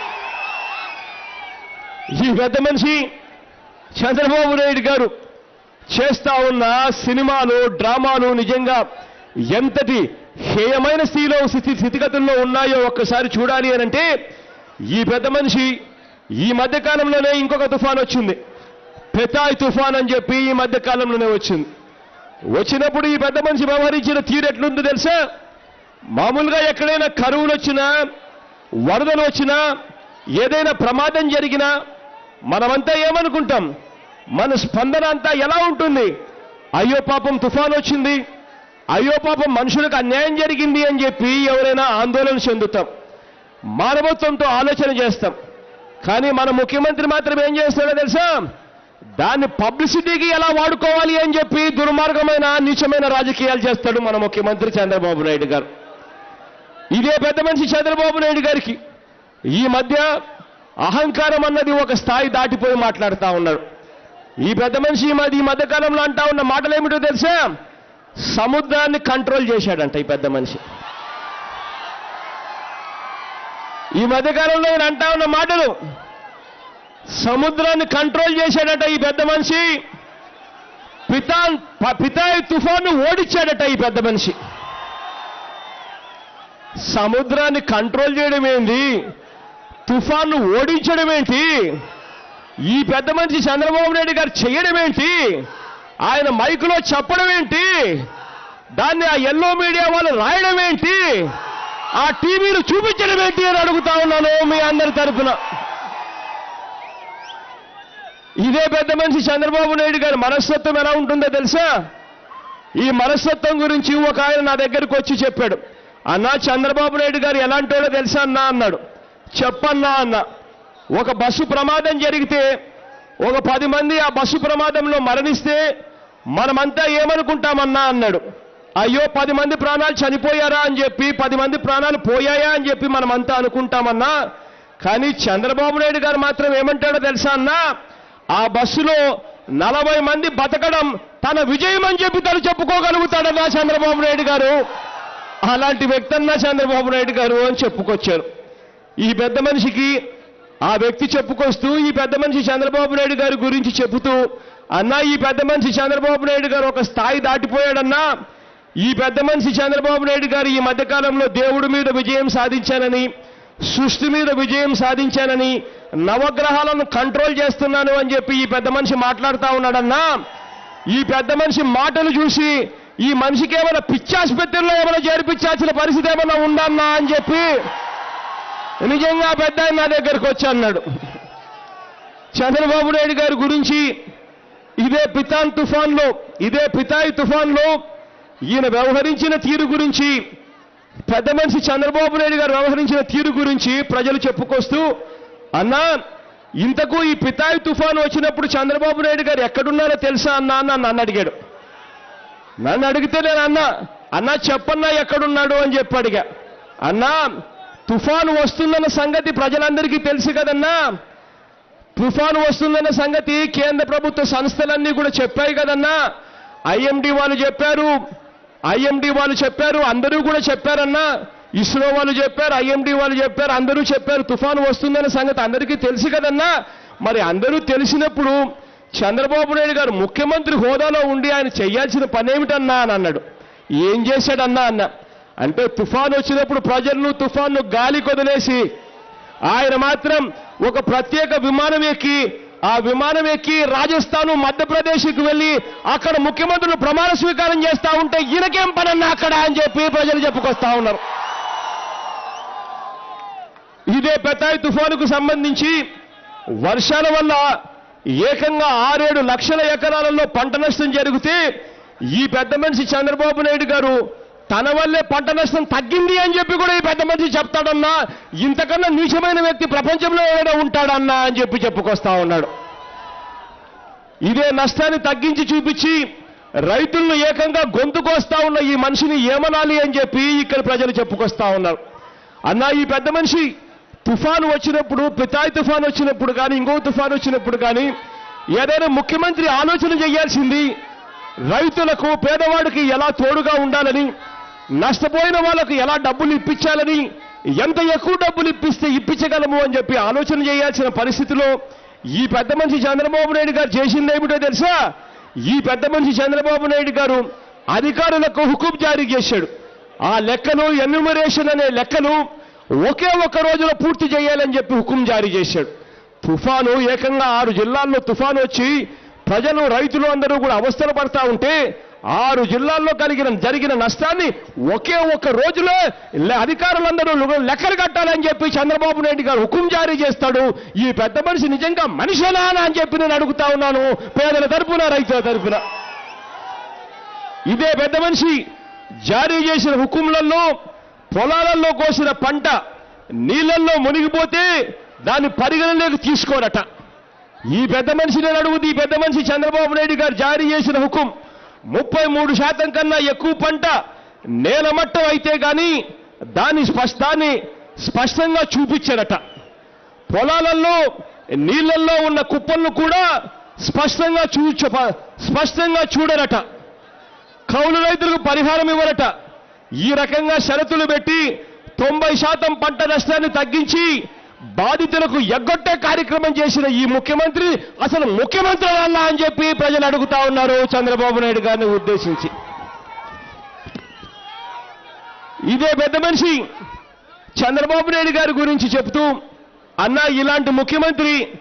ఈ పెద్ద మనిషి చంద్రబాబు నాయుడు గారు చేస్తా ఉన్న సినిమాలు డ్రామాలు నిజంగా ఎంతటి హేయమైన స్థితిలో స్థితి స్థితిగతుల్లో ఉన్నాయో ఒక్కసారి చూడాలి అని అంటే ఈ పెద్ద మనిషి ఈ మధ్య కాలంలోనే ఇంకొక తుఫాన్ వచ్చింది పెతాయ్ తుఫాన్ అని చెప్పి ఈ మధ్య కాలంలోనే వచ్చింది వచ్చినప్పుడు ఈ పెద్ద మనిషి వ్యవహరించిన తీరు ఎట్లుందో తెలుసా మామూలుగా ఎక్కడైనా కరువులు వచ్చినా వరదలు వచ్చినా ఏదైనా ప్రమాదం జరిగినా మనమంతా ఏమనుకుంటాం మన స్పందన అంతా ఎలా ఉంటుంది అయ్యో పాపం తుఫాన్ వచ్చింది అయ్యో పాపం మనుషులకు అన్యాయం జరిగింది అని చెప్పి ఎవరైనా ఆందోళన చెందుతాం మానవత్వంతో ఆలోచన చేస్తాం కానీ మన ముఖ్యమంత్రి మాత్రం ఏం చేస్తాడో తెలుసా దాన్ని పబ్లిసిటీకి ఎలా వాడుకోవాలి అని చెప్పి దుర్మార్గమైన నీచమైన రాజకీయాలు చేస్తాడు మన ముఖ్యమంత్రి చంద్రబాబు నాయుడు గారు ఇదే పెద్ద మనిషి చంద్రబాబు నాయుడు గారికి ఈ మధ్య అహంకారం అన్నది ఒక స్థాయి దాటిపోయి మాట్లాడుతా ఉన్నాడు ఈ పెద్ద మనిషి ఈ మధ్య ఈ మధ్య కాలంలో అంటా ఉన్న మాటలు ఏమిటో తెలుసా సముద్రాన్ని కంట్రోల్ చేశాడంట ఈ పెద్ద మనిషి ఈ మధ్యకాలంలో ఆయన అంటా ఉన్న మాటలు సముద్రాన్ని కంట్రోల్ చేశాడట ఈ పెద్ద మనిషి పితా ప- పితాయి తుఫాను ఓడించాడట ఈ పెద్ద మనిషి సముద్రాన్ని కంట్రోల్ చేయడం ఏంటి తుఫాన్ను ఓడించడం ఏంటి ఈ పెద్ద మనిషి చంద్రబాబు నాయుడు గారు చేయడం ఏంటి ఆయన మైకులో చెప్పడం ఏంటి దాన్ని ఆ ఎల్లో మీడియా వాళ్ళు రాయడం ఏంటి ఆ టీవీలు చూపించడం ఏంటి అని అడుగుతా ఉన్నాను మీ అందరి తరఫున ఇదే పెద్ద మనిషి చంద్రబాబు నాయుడు గారి మనస్తత్వం ఎలా ఉంటుందో తెలుసా ఈ మనస్తత్వం గురించి ఒక ఆయన నా దగ్గరికి వచ్చి చెప్పాడు అన్నా చంద్రబాబు నాయుడు గారు ఎలాంటి వాడో తెలుసా అన్నా అన్నాడు చెప్పన్నా అన్న ఒక బస్సు ప్రమాదం జరిగితే ఒక పది మంది ఆ బస్సు ప్రమాదంలో మరణిస్తే మనమంతా ఏమనుకుంటామన్నా అన్నాడు అయ్యో పది మంది ప్రాణాలు చనిపోయారా అని చెప్పి పది మంది ప్రాణాలు పోయాయా అని చెప్పి మనమంతా అనుకుంటామన్నా కానీ చంద్రబాబు నాయుడు గారు మాత్రం ఏమంటాడో తెలుసా అన్నా ఆ బస్సులో నలభై మంది బతకడం తన విజయం అని చెప్పి తను చెప్పుకోగలుగుతాడన్నా చంద్రబాబు నాయుడు గారు అలాంటి వ్యక్తి అన్నా చంద్రబాబు నాయుడు గారు అని చెప్పుకొచ్చారు ఈ పెద్ద మనిషికి ఆ వ్యక్తి చెప్పుకొస్తూ ఈ పెద్ద మనిషి చంద్రబాబు నాయుడు గారి గురించి చెబుతూ అన్నా ఈ పెద్ద మనిషి చంద్రబాబు నాయుడు గారు ఒక స్థాయి దాటిపోయాడన్నా ఈ పెద్ద మనిషి చంద్రబాబు నాయుడు గారు ఈ మధ్యకాలంలో దేవుడి మీద విజయం సాధించానని సృష్టి మీద విజయం సాధించానని నవగ్రహాలను కంట్రోల్ చేస్తున్నాను అని చెప్పి ఈ పెద్ద మనిషి మాట్లాడుతా ఉన్నాడన్నా ఈ పెద్ద మనిషి మాటలు చూసి ఈ మనిషికి ఏమైనా పిచ్చాసుపత్రిలో ఏమైనా చేర్పించాల్సిన పరిస్థితి ఏమైనా ఉందన్నా అని చెప్పి నిజంగా పెద్ద ఆయన నా దగ్గరకు వచ్చి అన్నాడు చంద్రబాబు నాయుడు గారి గురించి ఇదే పితాన్ తుఫాన్లో ఇదే పితాయి తుఫాన్లో ఈయన వ్యవహరించిన తీరు గురించి పెద్ద మనిషి చంద్రబాబు నాయుడు గారు వ్యవహరించిన తీరు గురించి ప్రజలు చెప్పుకొస్తూ అన్నా ఇంతకు ఈ పితాయి తుఫాను వచ్చినప్పుడు చంద్రబాబు నాయుడు గారు ఎక్కడున్నారో తెలుసా అన్నా అని నన్ను అడిగాడు నన్ను అడిగితే నేను అన్నా అన్నా చెప్పన్నా ఎక్కడున్నాడు అని చెప్పి అడిగా అన్నా తుఫాను వస్తుందన్న సంగతి ప్రజలందరికీ తెలుసు కదన్నా తుఫాను వస్తుందన్న సంగతి కేంద్ర ప్రభుత్వ సంస్థలన్నీ కూడా చెప్పాయి కదన్నా ఐఎండి వాళ్ళు చెప్పారు ఐఎండి వాళ్ళు చెప్పారు అందరూ కూడా చెప్పారన్నా ఇస్రో వాళ్ళు చెప్పారు ఐఎండి వాళ్ళు చెప్పారు అందరూ చెప్పారు తుఫాను వస్తుందన్న సంగతి అందరికీ తెలుసు కదన్నా మరి అందరూ తెలిసినప్పుడు చంద్రబాబు నాయుడు గారు ముఖ్యమంత్రి హోదాలో ఉండి ఆయన చేయాల్సిన పని ఏమిటన్నా అని అన్నాడు ఏం చేశాడన్నా అన్న అంటే తుఫాను వచ్చినప్పుడు ప్రజలను తుఫాను గాలి కొదిలేసి ఆయన మాత్రం ఒక ప్రత్యేక విమానం ఎక్కి ఆ విమానం ఎక్కి రాజస్థాన్ మధ్యప్రదేశ్కి వెళ్ళి అక్కడ ముఖ్యమంత్రులు ప్రమాణ స్వీకారం చేస్తా ఉంటే ఈయనకేం పనన్నా అక్కడ అని చెప్పి ప్రజలు చెప్పుకొస్తా ఉన్నారు ఇదే పెతాయి తుఫానుకు సంబంధించి వర్షాల వల్ల ఏకంగా ఆరేడు లక్షల ఎకరాలలో పంట నష్టం జరిగితే ఈ పెద్ద మనిషి చంద్రబాబు నాయుడు గారు తన వల్లే పంట నష్టం తగ్గింది అని చెప్పి కూడా ఈ పెద్ద మనిషి చెప్తాడన్నా ఇంతకన్నా నీచమైన వ్యక్తి ప్రపంచంలో ఎవడో ఉంటాడన్నా అని చెప్పి చెప్పుకొస్తా ఉన్నాడు ఇదే నష్టాన్ని తగ్గించి చూపించి రైతులను ఏకంగా గొంతుకొస్తా ఉన్న ఈ మనిషిని ఏమనాలి అని చెప్పి ఇక్కడ ప్రజలు చెప్పుకొస్తా ఉన్నారు అన్నా ఈ పెద్ద మనిషి తుఫాను వచ్చినప్పుడు పితాయి తుఫాను వచ్చినప్పుడు కానీ ఇంకో తుఫాను వచ్చినప్పుడు కానీ ఏదైనా ముఖ్యమంత్రి ఆలోచన చేయాల్సింది రైతులకు పేదవాడికి ఎలా తోడుగా ఉండాలని నష్టపోయిన వాళ్ళకు ఎలా డబ్బులు ఇప్పించాలని ఎంత ఎక్కువ డబ్బులు ఇప్పిస్తే ఇప్పించగలము అని చెప్పి ఆలోచన చేయాల్సిన పరిస్థితిలో ఈ పెద్ద మనిషి చంద్రబాబు నాయుడు గారు చేసింది ఏమిటో తెలుసా ఈ పెద్ద మనిషి చంద్రబాబు నాయుడు గారు అధికారులకు హుకుం జారీ చేశాడు ఆ లెక్కలు ఎన్యూమరేషన్ అనే లెక్కలు ఒకే ఒక్క రోజులో పూర్తి చేయాలని చెప్పి హుకుం జారీ చేశాడు తుఫాను ఏకంగా ఆరు జిల్లాల్లో తుఫాను వచ్చి ప్రజలు రైతులు అందరూ కూడా అవస్థలు పడతా ఉంటే ఆరు జిల్లాల్లో కలిగిన జరిగిన నష్టాన్ని ఒకే ఒక్క రోజులో లె- అధికారులందరూ లు- లెక్కలు కట్టాలని చెప్పి చంద్రబాబు నాయుడు గారు హుకుం జారీ చేస్తాడు ఈ పెద్ద మనిషి నిజంగా మనిషేనా అని చెప్పి నేను అడుగుతా ఉన్నాను పేదల తరపున రైతుల తరపున ఇదే పెద్ద మనిషి జారీ చేసిన హుకుంలలో పొలాలలో కోసిన పంట నీళ్ళల్లో మునిగిపోతే దాన్ని పరిగణలోకి తీసుకోరట ఈ పెద్ద మనిషి నేను అడుగుతూ ఈ పెద్ద మనిషి చంద్రబాబు నాయుడు గారు జారీ చేసిన హుకుం ముప్పై మూడు శాతం కన్నా ఎక్కువ పంట నేలమట్టం అయితే గాని దాన్ని స్పష్టాన్ని స్పష్టంగా చూపించారట పొలాలలో నీళ్ళల్లో ఉన్న కుప్పలను కూడా స్పష్టంగా చూ చ- స్పష్టంగా చూడరట కౌలు రైతులకు పరిహారం ఇవ్వరట ఈ రకంగా షరతులు పెట్టి తొంభై శాతం పంట నష్టాన్ని తగ్గించి బాధితులకు ఎగ్గొట్టే కార్యక్రమం చేసిన ఈ ముఖ్యమంత్రి అసలు ముఖ్యమంత్రి అన్నా అని చెప్పి ప్రజలు అడుగుతా ఉన్నారు చంద్రబాబు నాయుడు గారిని ఉద్దేశించి ఇదే పెద్ద మనిషి చంద్రబాబు నాయుడు గారి గురించి చెప్తూ అన్నా ఇలాంటి ముఖ్యమంత్రి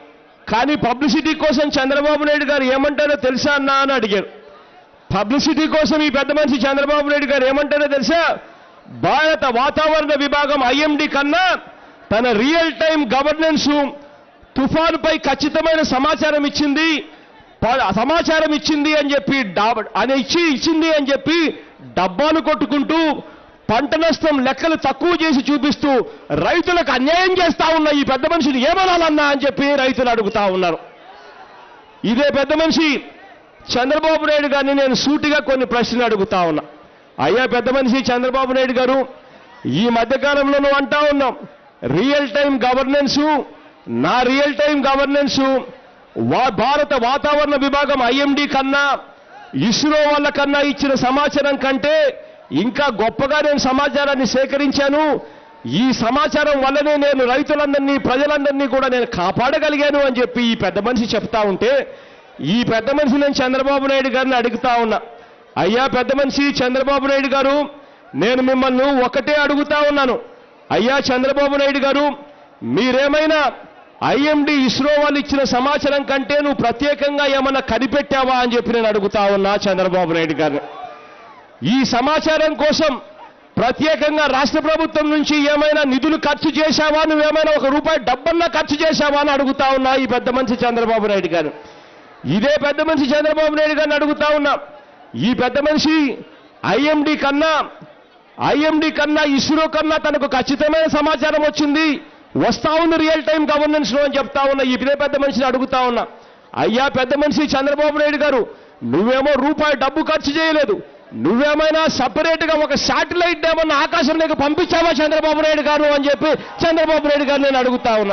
కానీ పబ్లిసిటీ కోసం చంద్రబాబు నాయుడు గారు ఏమంటారో తెలుసా అన్నా అని అడిగారు పబ్లిసిటీ కోసం ఈ పెద్ద మనిషి చంద్రబాబు నాయుడు గారు ఏమంటారో తెలుసా భారత వాతావరణ విభాగం ఐఎండి కన్నా తన రియల్ టైం గవర్నెన్స్ తుఫానుపై ఖచ్చితమైన సమాచారం ఇచ్చింది ప- సమాచారం ఇచ్చింది అని చెప్పి డా- అని ఇచ్చి ఇచ్చింది అని చెప్పి డబ్బాలు కొట్టుకుంటూ పంట నష్టం లెక్కలు తక్కువ చేసి చూపిస్తూ రైతులకు అన్యాయం చేస్తా ఉన్న ఈ పెద్ద మనిషిని ఏమనాలన్నా అని చెప్పి రైతులు అడుగుతా ఉన్నారు ఇదే పెద్ద మనిషి చంద్రబాబు నాయుడు గారిని నేను సూటిగా కొన్ని ప్రశ్నలు అడుగుతా ఉన్నా అయ్యా పెద్ద మనిషి చంద్రబాబు నాయుడు గారు ఈ మధ్యకాలంలో నువ్వు అంటా ఉన్నాం రియల్ టైం గవర్నెన్స్ నా రియల్ టైం గవర్నెన్స్ వా భారత వాతావరణ విభాగం ఐఎండి కన్నా ఇస్రో వాళ్ళ కన్నా ఇచ్చిన సమాచారం కంటే ఇంకా గొప్పగా నేను సమాచారాన్ని సేకరించాను ఈ సమాచారం వల్లనే నేను రైతులందరినీ ప్రజలందరినీ కూడా నేను కాపాడగలిగాను అని చెప్పి ఈ పెద్ద మనిషి చెప్తా ఉంటే ఈ పెద్ద మనిషి నేను చంద్రబాబు నాయుడు గారిని అడుగుతా ఉన్నా అయ్యా పెద్ద మనిషి చంద్రబాబు నాయుడు గారు నేను మిమ్మల్ని ఒకటే అడుగుతా ఉన్నాను అయ్యా చంద్రబాబు నాయుడు గారు మీరేమైనా ఐఎండి ఇస్రో వాళ్ళు ఇచ్చిన సమాచారం కంటే నువ్వు ప్రత్యేకంగా ఏమన్నా కనిపెట్టావా అని చెప్పి నేను అడుగుతా ఉన్నా చంద్రబాబు నాయుడు గారిని ఈ సమాచారం కోసం ప్రత్యేకంగా రాష్ట్ర ప్రభుత్వం నుంచి ఏమైనా నిధులు ఖర్చు చేశావా నువ్వేమైనా ఒక రూపాయి డబ్బన్నా ఖర్చు చేశావా అని అడుగుతా ఉన్నా ఈ పెద్ద మనిషి చంద్రబాబు నాయుడు గారు ఇదే పెద్ద మనిషి చంద్రబాబు నాయుడు గారిని అడుగుతా ఉన్నా ఈ పెద్ద మనిషి ఐఎండి కన్నా ఐఎండి కన్నా ఇస్రో కన్నా తనకు ఖచ్చితమైన సమాచారం వచ్చింది వస్తా ఉంది రియల్ టైం గవర్నెన్స్ లో అని చెప్తా ఉన్నా ఈ ఇదే పెద్ద మనిషిని అడుగుతా ఉన్నా అయ్యా పెద్ద మనిషి చంద్రబాబు నాయుడు గారు నువ్వేమో రూపాయి డబ్బు ఖర్చు చేయలేదు నువ్వేమైనా సపరేట్ గా ఒక శాటిలైట్ ఏమన్నా ఆకాశంలోకి పంపించావా చంద్రబాబు నాయుడు గారు అని చెప్పి చంద్రబాబు నాయుడు గారు నేను అడుగుతా ఉన్నా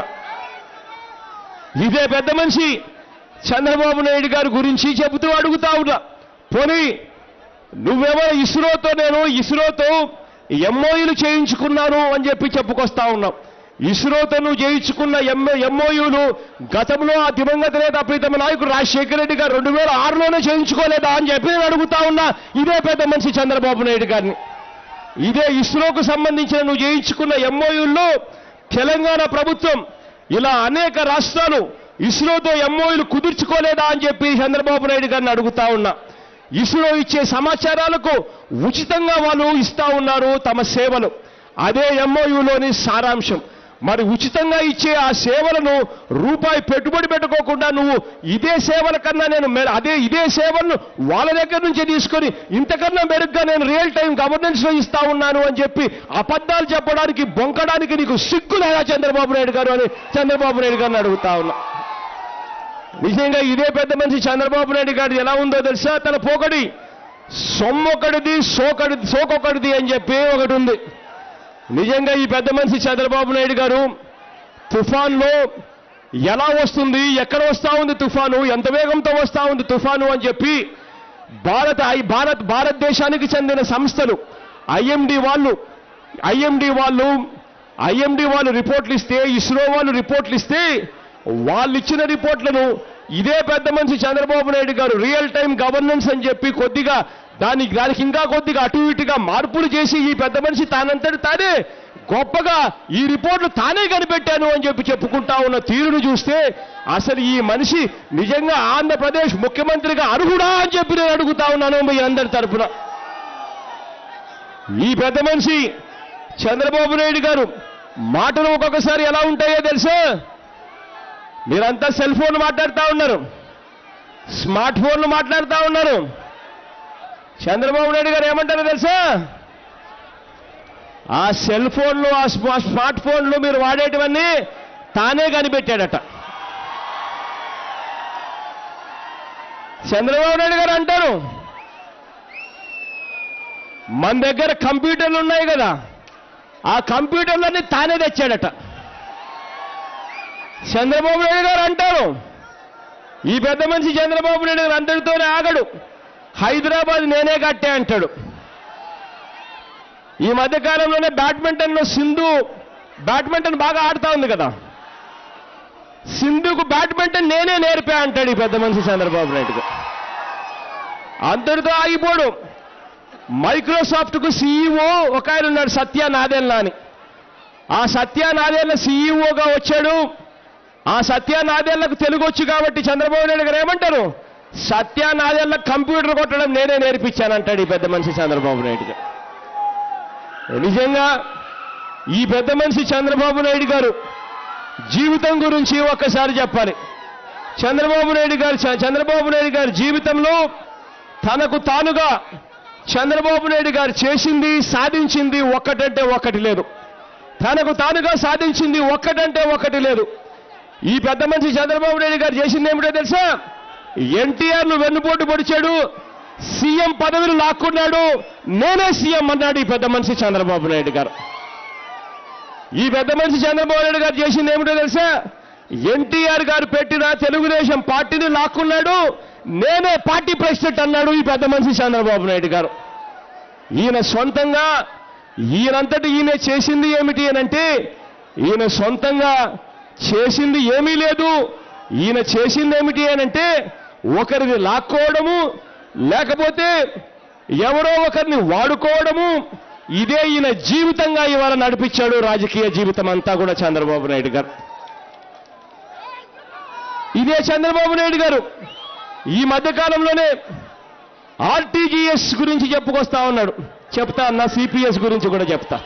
ఇదే పెద్ద మనిషి చంద్రబాబు నాయుడు గారి గురించి చెబుతూ అడుగుతా ఉన్నా పోనీ నువ్వేమో ఇస్రోతో నేను ఇస్రోతో ఎంఓయూలు చేయించుకున్నాను అని చెప్పి చెప్పుకొస్తా ఉన్నావు ఇస్రోతో నువ్వు చేయించుకున్న ఎంఓ ఎంఓయూలు గతంలో ఆ దివంగత నేత ప్రీతమ నాయకుడు రాజశేఖర రెడ్డి గారు రెండు వేల ఆరులోనే చేయించుకోలేదా అని చెప్పి నేను అడుగుతా ఉన్నా ఇదే పెద్ద మనిషి చంద్రబాబు నాయుడు గారిని ఇదే ఇస్రోకు సంబంధించిన నువ్వు చేయించుకున్న ఎంఓయూల్లో తెలంగాణ ప్రభుత్వం ఇలా అనేక రాష్ట్రాలు ఇస్రోతో ఎంఓయూలు కుదుర్చుకోలేదా అని చెప్పి చంద్రబాబు నాయుడు గారిని అడుగుతా ఉన్నా ఇస్రో ఇచ్చే సమాచారాలకు ఉచితంగా వాళ్ళు ఇస్తా ఉన్నారు తమ సేవలు అదే ఎంఓయూలోని సారాంశం మరి ఉచితంగా ఇచ్చే ఆ సేవలను రూపాయి పెట్టుబడి పెట్టుకోకుండా నువ్వు ఇదే సేవల కన్నా నేను మె- అదే ఇదే సేవలను వాళ్ళ దగ్గర నుంచి తీసుకొని ఇంతకన్నా మెరుగ్గా నేను రియల్ టైం గవర్నెన్స్ లో ఇస్తా ఉన్నాను అని చెప్పి అబద్ధాలు చెప్పడానికి బొంకడానికి నీకు సిగ్గు లేదా చంద్రబాబు నాయుడు గారు అని చంద్రబాబు నాయుడు గారిని అడుగుతా ఉన్నా నిజంగా ఇదే పెద్ద మనిషి చంద్రబాబు నాయుడు గారు ఎలా ఉందో తెలుసా తన పోకడి సొమ్మొకటిది సోకడి సోకొకటిది అని చెప్పి ఒకటి ఉంది నిజంగా ఈ పెద్ద మనిషి చంద్రబాబు నాయుడు గారు తుఫాన్లో ఎలా వస్తుంది ఎక్కడ వస్తా ఉంది తుఫాను ఎంత వేగంతో వస్తా ఉంది తుఫాను అని చెప్పి భారత ఐ- భారత్ భారతదేశానికి చెందిన సంస్థలు ఐఎండి వాళ్ళు ఐఎండి వాళ్ళు ఐఎండి వాళ్ళు రిపోర్ట్లు ఇస్తే ఇస్రో వాళ్ళు రిపోర్ట్లు ఇస్తే వాళ్ళు ఇచ్చిన రిపోర్ట్లను ఇదే పెద్ద మనిషి చంద్రబాబు నాయుడు గారు రియల్ టైం గవర్నెన్స్ అని చెప్పి కొద్దిగా దానికి దానికి ఇంకా కొద్దిగా అటు ఇటుగా మార్పులు చేసి ఈ పెద్ద మనిషి తానంతటి తానే గొప్పగా ఈ రిపోర్ట్లు తానే కనిపెట్టాను అని చెప్పి చెప్పుకుంటా ఉన్న తీరును చూస్తే అసలు ఈ మనిషి నిజంగా ఆంధ్రప్రదేశ్ ముఖ్యమంత్రిగా అర్హుడా అని చెప్పి నేను అడుగుతా ఉన్నాను మీ అందరి తరపున ఈ పెద్ద మనిషి చంద్రబాబు నాయుడు గారు మాటలు ఒక్కొక్కసారి ఎలా ఉంటాయో తెలుసా మీరంతా సెల్ ఫోన్ మాట్లాడుతూ ఉన్నారు స్మార్ట్ ఫోన్లు మాట్లాడుతూ ఉన్నారు చంద్రబాబు నాయుడు గారు ఏమంటారో తెలుసా ఆ సెల్ ఫోన్లు ఆ స్మా- స్మార్ట్ ఫోన్లు మీరు వాడేటివన్నీ తానే కనిపెట్టాడట చంద్రబాబు నాయుడు గారు అంటారు మన దగ్గర కంప్యూటర్లు ఉన్నాయి కదా ఆ కంప్యూటర్లన్నీ తానే తెచ్చాడట చంద్రబాబు నాయుడు గారు అంటారు ఈ పెద్ద మనిషి చంద్రబాబు నాయుడు గారు అందరితోనే ఆగడు హైదరాబాద్ నేనే కట్టే అంటాడు ఈ మధ్య కాలంలోనే బ్యాడ్మింటన్లో సింధు బ్యాడ్మింటన్ బాగా ఆడుతా ఉంది కదా సింధుకు బ్యాడ్మింటన్ నేనే నేర్పా అంటాడు ఈ పెద్ద మనిషి చంద్రబాబు నాయుడు గారు అంతటితో ఆగిపోడు మైక్రోసాఫ్ట్ కు సీఈఓ ఒక ఆయన ఉన్నాడు సత్య నాదెల్లా అని ఆ సత్య నాదెల్ల సీఈఓగా వచ్చాడు ఆ సత్య నాదేళ్లకు తెలుగు వచ్చు కాబట్టి చంద్రబాబు నాయుడు గారు ఏమంటారు సత్య నాదేళ్లకు కంప్యూటర్ కొట్టడం నేనే నేర్పించానంటాడు ఈ పెద్ద మనిషి చంద్రబాబు నాయుడు గారు నిజంగా ఈ పెద్ద మనిషి చంద్రబాబు నాయుడు గారు జీవితం గురించి ఒక్కసారి చెప్పాలి చంద్రబాబు నాయుడు గారు చ- చంద్రబాబు నాయుడు గారి జీవితంలో తనకు తానుగా చంద్రబాబు నాయుడు గారు చేసింది సాధించింది ఒక్కటంటే ఒక్కటి లేదు తనకు తానుగా సాధించింది ఒక్కటంటే ఒక్కటి లేదు ఈ పెద్ద మనిషి చంద్రబాబు నాయుడు గారు చేసింది ఏమిటో తెలుసా ఎన్టీఆర్ ను వెన్నుపోటు పొడిచాడు సీఎం పదవిని లాక్కున్నాడు నేనే సీఎం అన్నాడు ఈ పెద్ద మనిషి చంద్రబాబు నాయుడు గారు ఈ పెద్ద మనిషి చంద్రబాబు నాయుడు గారు చేసింది ఏమిటో తెలుసా ఎన్టీఆర్ గారు పెట్టిన తెలుగుదేశం పార్టీని లాక్కున్నాడు నేనే పార్టీ ప్రెసిడెంట్ అన్నాడు ఈ పెద్ద మనిషి చంద్రబాబు నాయుడు గారు ఈయన సొంతంగా ఈయనంతటి ఈయన చేసింది ఏమిటి అనంటే ఈయన సొంతంగా చేసింది ఏమీ లేదు ఈయన చేసింది ఏమిటి అనంటే ఒకరిని లాక్కోవడము లేకపోతే ఎవరో ఒకరిని వాడుకోవడము ఇదే ఈయన జీవితంగా ఇవాళ నడిపించాడు రాజకీయ జీవితం అంతా కూడా చంద్రబాబు నాయుడు గారు ఇదే చంద్రబాబు నాయుడు గారు ఈ మధ్యకాలంలోనే ఆర్టీజీఎస్ గురించి చెప్పుకొస్తా ఉన్నాడు చెప్తా అన్నా సిపిఎస్ గురించి కూడా చెప్తా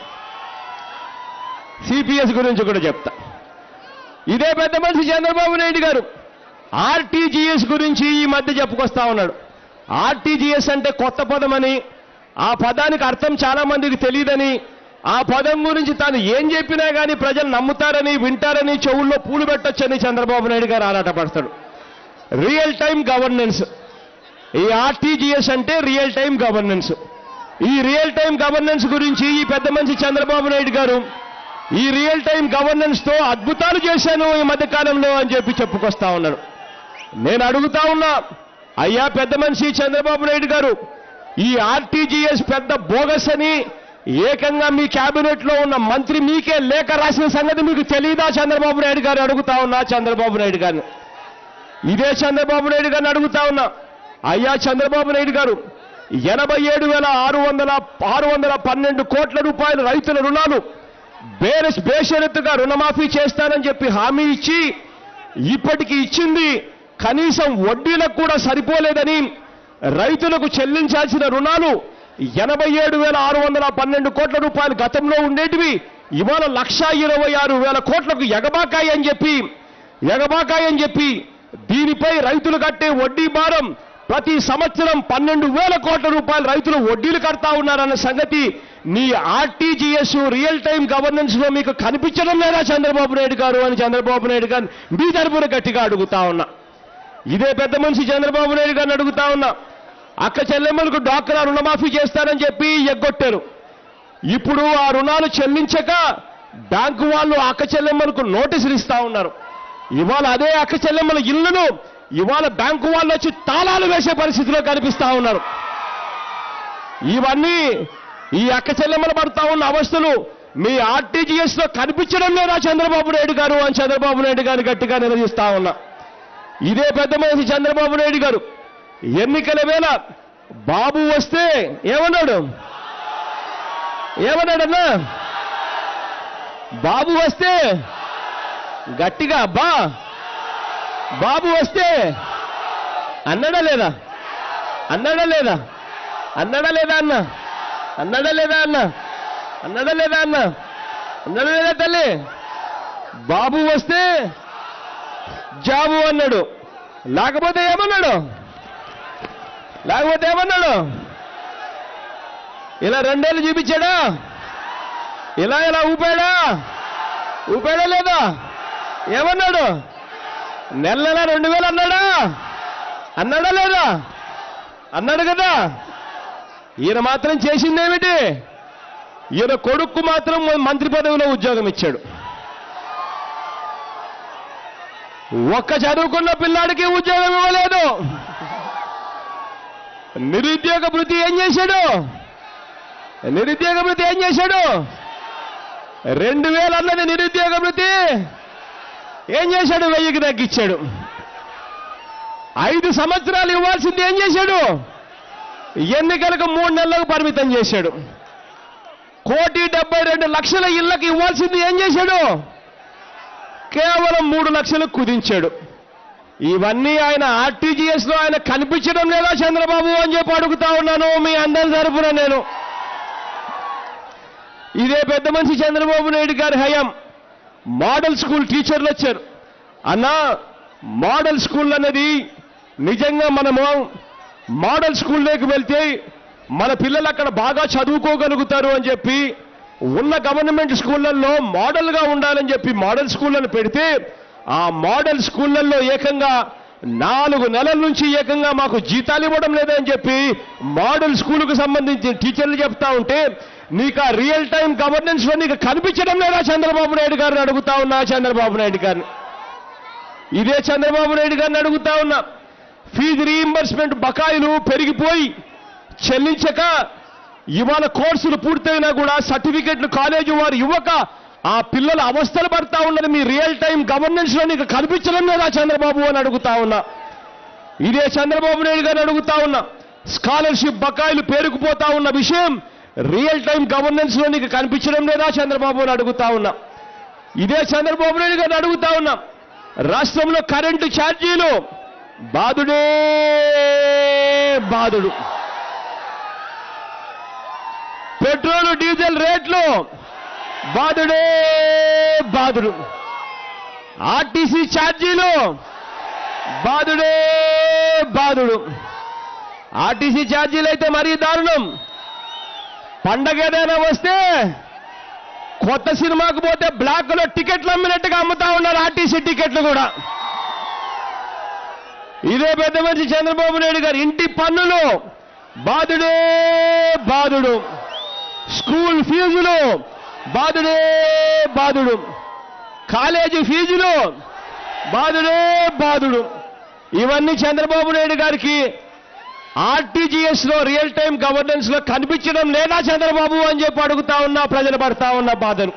సిపిఎస్ గురించి కూడా చెప్తా ఇదే పెద్ద మనిషి చంద్రబాబు నాయుడు గారు ఆర్టీజీఎస్ గురించి ఈ మధ్య చెప్పుకొస్తా ఉన్నాడు ఆర్టీజీఎస్ అంటే కొత్త పదం అని ఆ పదానికి అర్థం చాలా మందికి తెలియదని ఆ పదం గురించి తాను ఏం చెప్పినా కానీ ప్రజలు నమ్ముతారని వింటారని చెవుల్లో పూలు పెట్టొచ్చని చంద్రబాబు నాయుడు గారు ఆరాటపడతాడు రియల్ టైం గవర్నెన్స్ ఈ ఆర్టీజీఎస్ అంటే రియల్ టైం గవర్నెన్స్ ఈ రియల్ టైం గవర్నెన్స్ గురించి ఈ పెద్ద మనిషి చంద్రబాబు నాయుడు గారు ఈ రియల్ టైం గవర్నెన్స్ తో అద్భుతాలు చేశాను ఈ మధ్య కాలంలో అని చెప్పి చెప్పుకొస్తా ఉన్నాడు నేను అడుగుతా ఉన్నా అయ్యా పెద్ద మనిషి చంద్రబాబు నాయుడు గారు ఈ ఆర్టీజీఎస్ పెద్ద బోగస్ అని ఏకంగా మీ కేబినెట్ లో ఉన్న మంత్రి మీకే లేఖ రాసిన సంగతి మీకు తెలియదా చంద్రబాబు నాయుడు గారు అడుగుతా ఉన్నా చంద్రబాబు నాయుడు గారిని ఇదే చంద్రబాబు నాయుడు గారిని అడుగుతా ఉన్నా అయ్యా చంద్రబాబు నాయుడు గారు ఎనభై ఏడు వేల ఆరు వందల ఆరు వందల పన్నెండు కోట్ల రూపాయల రైతుల రుణాలు బేరస్ బేషరతుగా రుణమాఫీ చేస్తానని చెప్పి హామీ ఇచ్చి ఇప్పటికి ఇచ్చింది కనీసం వడ్డీలకు కూడా సరిపోలేదని రైతులకు చెల్లించాల్సిన రుణాలు ఎనభై ఏడు వేల ఆరు వందల పన్నెండు కోట్ల రూపాయలు గతంలో ఉండేటివి ఇవాళ లక్షా ఇరవై ఆరు వేల కోట్లకు ఎగబాకాయి అని చెప్పి ఎగబాకాయి అని చెప్పి దీనిపై రైతులు కట్టే వడ్డీ భారం ప్రతి సంవత్సరం పన్నెండు వేల కోట్ల రూపాయలు రైతులు వడ్డీలు కడతా ఉన్నారన్న సంగతి నీ ఆర్టీజీఎస్ రియల్ టైం గవర్నెన్స్ లో మీకు కనిపించడం లేదా చంద్రబాబు నాయుడు గారు అని చంద్రబాబు నాయుడు గారు మీ తరపున గట్టిగా అడుగుతా ఉన్నా ఇదే పెద్ద మనిషి చంద్రబాబు నాయుడు గారిని అడుగుతా ఉన్నా అక్క చెల్లెమ్మలకు డాక్రా రుణమాఫీ చేస్తానని చెప్పి ఎగ్గొట్టారు ఇప్పుడు ఆ రుణాలు చెల్లించక బ్యాంకు వాళ్ళు అక్క చెల్లెమ్మలకు నోటీసులు ఇస్తా ఉన్నారు ఇవాళ అదే అక్క చెల్లెమ్మల ఇళ్లను ఇవాళ బ్యాంకు వాళ్ళు వచ్చి తాళాలు వేసే పరిస్థితిలో కనిపిస్తా ఉన్నారు ఇవన్నీ ఈ అక్క చెల్లెమ్మలు పడతా ఉన్న అవస్థలు మీ ఆర్టీజీఎస్ లో కనిపించడం లేదా చంద్రబాబు నాయుడు గారు అని చంద్రబాబు నాయుడు గారు గట్టిగా నిలదీస్తా ఉన్నా ఇదే పెద్ద మనిషి చంద్రబాబు నాయుడు గారు ఎన్నికల వేళ బాబు వస్తే ఏమన్నాడు ఏమన్నాడన్నా బాబు వస్తే గట్టిగా అబ్బా బాబు వస్తే అన్నాడా లేదా అన్నాడా లేదా అన్నాడా లేదా అన్న అన్నాడా లేదా అన్న అన్నాడా లేదా అన్న అన్నాడా లేదా తల్లి బాబు వస్తే జాబు అన్నాడు లేకపోతే ఏమన్నాడు లేకపోతే ఏమన్నాడు ఇలా రెండేళ్ళు చూపించాడా ఇలా ఇలా ఊపాడా ఊపాడా లేదా ఏమన్నాడు నెల నెల రెండు వేలు అన్నాడా అన్నాడా లేదా అన్నాడు కదా ఈయన మాత్రం చేసిందేమిటి ఈయన కొడుకు మాత్రం మంత్రి పదవిలో ఉద్యోగం ఇచ్చాడు ఒక్క చదువుకున్న పిల్లాడికి ఉద్యోగం ఇవ్వలేదు నిరుద్యోగ భృతి ఏం చేశాడు నిరుద్యోగ భృతి ఏం చేశాడు రెండు వేలు అన్నది నిరుద్యోగ భృతి ఏం చేశాడు వెయ్యికి తగ్గించాడు ఐదు సంవత్సరాలు ఇవ్వాల్సింది ఏం చేశాడు ఎన్నికలకు మూడు నెలలకు పరిమితం చేశాడు కోటి డెబ్బై రెండు లక్షల ఇళ్లకు ఇవ్వాల్సింది ఏం చేశాడు కేవలం మూడు లక్షలు కుదించాడు ఇవన్నీ ఆయన ఆర్టీజీఎస్ లో ఆయన కనిపించడం లేదా చంద్రబాబు అని చెప్పి అడుగుతా ఉన్నాను మీ అందరి తరపున నేను ఇదే పెద్ద మనిషి చంద్రబాబు నాయుడు గారి హయాం మోడల్ స్కూల్ టీచర్లు వచ్చారు అన్నా మోడల్ స్కూల్ అన్నది నిజంగా మనము మోడల్ స్కూల్లోకి వెళ్తే మన పిల్లలు అక్కడ బాగా చదువుకోగలుగుతారు అని చెప్పి ఉన్న గవర్నమెంట్ స్కూళ్ళల్లో మోడల్గా ఉండాలని చెప్పి మోడల్ స్కూళ్ళను పెడితే ఆ మోడల్ స్కూళ్ళల్లో ఏకంగా నాలుగు నెలల నుంచి ఏకంగా మాకు జీతాలు ఇవ్వడం లేదని చెప్పి మోడల్ స్కూల్కు సంబంధించిన టీచర్లు చెప్తా ఉంటే నీకు ఆ రియల్ టైం గవర్నెన్స్ లో నీకు కనిపించడం లేదా చంద్రబాబు నాయుడు గారిని అడుగుతా ఉన్నా చంద్రబాబు నాయుడు గారిని ఇదే చంద్రబాబు నాయుడు గారిని అడుగుతా ఉన్నా ఫీజు రీయింబర్స్మెంట్ బకాయిలు పెరిగిపోయి చెల్లించక ఇవాళ కోర్సులు పూర్తయినా కూడా సర్టిఫికెట్లు కాలేజీ వారు ఇవ్వక ఆ పిల్లలు అవస్థలు పడతా ఉన్నది మీ రియల్ టైం గవర్నెన్స్ లో నీకు కనిపించడం లేదా చంద్రబాబు అని అడుగుతా ఉన్నా ఇదే చంద్రబాబు నాయుడు గారిని అడుగుతా ఉన్నా స్కాలర్షిప్ బకాయిలు పేరుకుపోతా ఉన్న విషయం రియల్ టైం గవర్నెన్స్ లో నీకు కనిపించడం లేదా చంద్రబాబు అని అడుగుతా ఉన్నా ఇదే చంద్రబాబు నాయుడు గారిని అడుగుతా ఉన్నా రాష్ట్రంలో కరెంటు ఛార్జీలు బాధుడే బాధుడు పెట్రోల్ డీజిల్ రేట్లు బాధుడే బాధుడు ఆర్టీసీ ఛార్జీలు బాధుడే బాధుడు ఆర్టీసీ ఛార్జీలు అయితే మరీ దారుణం పండగ ఏదైనా వస్తే కొత్త సినిమాకు పోతే బ్లాక్ లో టికెట్లు అమ్మినట్టుగా అమ్ముతా ఉన్నారు ఆర్టీసీ టికెట్లు కూడా ఇదే పెద్ద మనిషి చంద్రబాబు నాయుడు గారు ఇంటి పన్నులు బాధుడే బాధుడు స్కూల్ ఫీజులు బాధుడే బాధుడు కాలేజీ ఫీజులు బాధుడే బాధుడు ఇవన్నీ చంద్రబాబు నాయుడు గారికి ఆర్టీజీఎస్ లో రియల్ టైం గవర్నెన్స్ లో కనిపించడం లేదా చంద్రబాబు అని చెప్పి అడుగుతా ఉన్నా ప్రజలు పడతా ఉన్న బాధను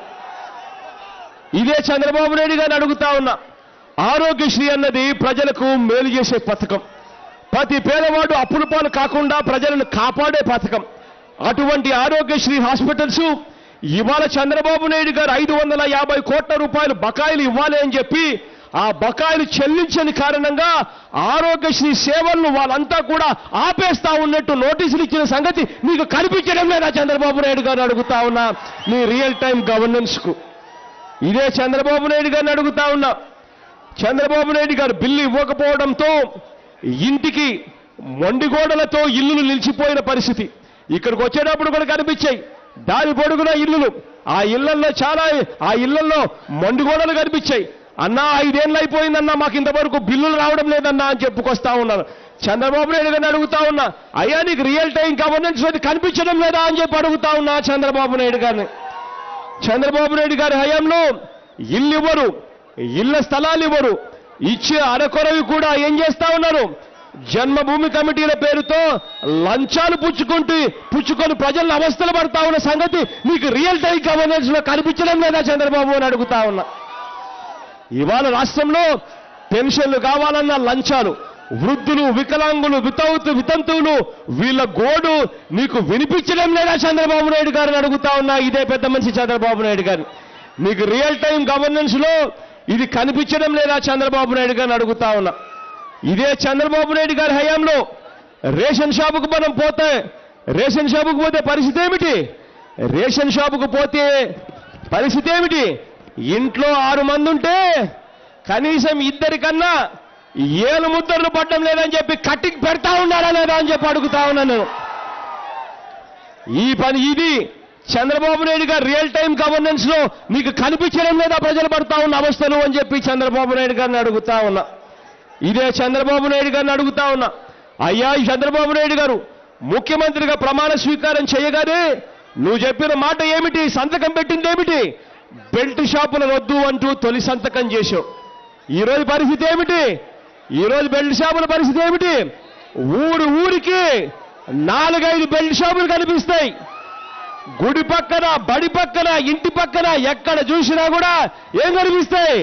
ఇదే చంద్రబాబు నాయుడు గారిని అడుగుతా ఉన్నా ఆరోగ్యశ్రీ అన్నది ప్రజలకు మేలు చేసే పథకం ప్రతి పేదవాడు అప్పుల పాలు కాకుండా ప్రజలను కాపాడే పథకం అటువంటి ఆరోగ్యశ్రీ హాస్పిటల్స్ ఇవాళ చంద్రబాబు నాయుడు గారు ఐదు వందల యాభై కోట్ల రూపాయలు బకాయిలు ఇవ్వాలి అని చెప్పి ఆ బకాయిలు చెల్లించని కారణంగా ఆరోగ్యశ్రీ సేవలను వాళ్ళంతా కూడా ఆపేస్తా ఉన్నట్టు నోటీసులు ఇచ్చిన సంగతి మీకు కనిపించడం లేదా చంద్రబాబు నాయుడు గారిని అడుగుతా ఉన్నా మీ రియల్ టైం గవర్నెన్స్ కు ఇదే చంద్రబాబు నాయుడు గారిని అడుగుతా ఉన్నా చంద్రబాబు నాయుడు గారు బిల్లు ఇవ్వకపోవడంతో ఇంటికి మొండిగోడలతో ఇల్లులు నిలిచిపోయిన పరిస్థితి ఇక్కడికి వచ్చేటప్పుడు కూడా కనిపించాయి దారి పొడుగున ఇల్లులు ఆ ఇళ్లలో చాలా ఆ ఇళ్లలో మొండిగోడలు కనిపించాయి అన్నా ఐదేళ్ళు అయిపోయిందన్నా మాకు ఇంతవరకు బిల్లులు రావడం లేదన్నా అని చెప్పుకొస్తా ఉన్నారు చంద్రబాబు నాయుడు గారిని అడుగుతా ఉన్నా అయ్యా నీకు రియల్ టైం గవర్నెన్స్ అది కనిపించడం లేదా అని చెప్పి అడుగుతా ఉన్నా చంద్రబాబు నాయుడు గారిని చంద్రబాబు నాయుడు గారి హయాంలో ఇల్లు ఇవ్వరు ఇళ్ల స్థలాలు ఇవ్వరు ఇచ్చే అరకొరవి కూడా ఏం చేస్తా ఉన్నారు జన్మభూమి కమిటీల పేరుతో లంచాలు పుచ్చుకుంటూ పుచ్చుకొని ప్రజలను అవస్థలు పడతా ఉన్న సంగతి మీకు రియల్ టైం గవర్నెన్స్ లో కనిపించడం లేదా చంద్రబాబు అని అడుగుతా ఉన్నా ఇవాళ రాష్ట్రంలో పెన్షన్లు కావాలన్న లంచాలు వృద్ధులు వికలాంగులు వితౌతు వితంతువులు వీళ్ళ గోడు నీకు వినిపించడం లేదా చంద్రబాబు నాయుడు గారిని అడుగుతా ఉన్నా ఇదే పెద్ద మనిషి చంద్రబాబు నాయుడు గారు నీకు రియల్ టైం గవర్నెన్స్ లో ఇది కనిపించడం లేదా చంద్రబాబు నాయుడు గారిని అడుగుతా ఉన్నా ఇదే చంద్రబాబు నాయుడు గారి హయాంలో రేషన్ షాపుకు మనం పోతే రేషన్ షాపుకు పోతే పరిస్థితి ఏమిటి రేషన్ షాపుకు పోతే పరిస్థితి ఏమిటి ఇంట్లో ఆరు మంది ఉంటే కనీసం ఇద్దరికన్నా ఏలు ముద్దర్లు పడడం లేదని చెప్పి కట్టికి పెడతా ఉన్నారా లేదా అని చెప్పి అడుగుతా ఉన్నాను నేను ఈ పని ఇది చంద్రబాబు నాయుడు గారు రియల్ టైం గవర్నెన్స్ లో మీకు కనిపించడం లేదా ప్రజలు పడతా ఉన్న అవస్థలు అని చెప్పి చంద్రబాబు నాయుడు గారిని అడుగుతా ఉన్నా ఇదే చంద్రబాబు నాయుడు గారిని అడుగుతా ఉన్నా అయ్యా ఈ చంద్రబాబు నాయుడు గారు ముఖ్యమంత్రిగా ప్రమాణ స్వీకారం చేయగానే నువ్వు చెప్పిన మాట ఏమిటి సంతకం పెట్టింది ఏమిటి బెల్ట్ షాపుల వద్దు అంటూ తొలి సంతకం చేశావు ఈరోజు పరిస్థితి ఏమిటి ఈరోజు బెల్ట్ షాపుల పరిస్థితి ఏమిటి ఊరు ఊరికి నాలుగైదు బెల్ట్ షాపులు కనిపిస్తాయి గుడి పక్కన బడి పక్కన ఇంటి పక్కన ఎక్కడ చూసినా కూడా ఏం కనిపిస్తాయి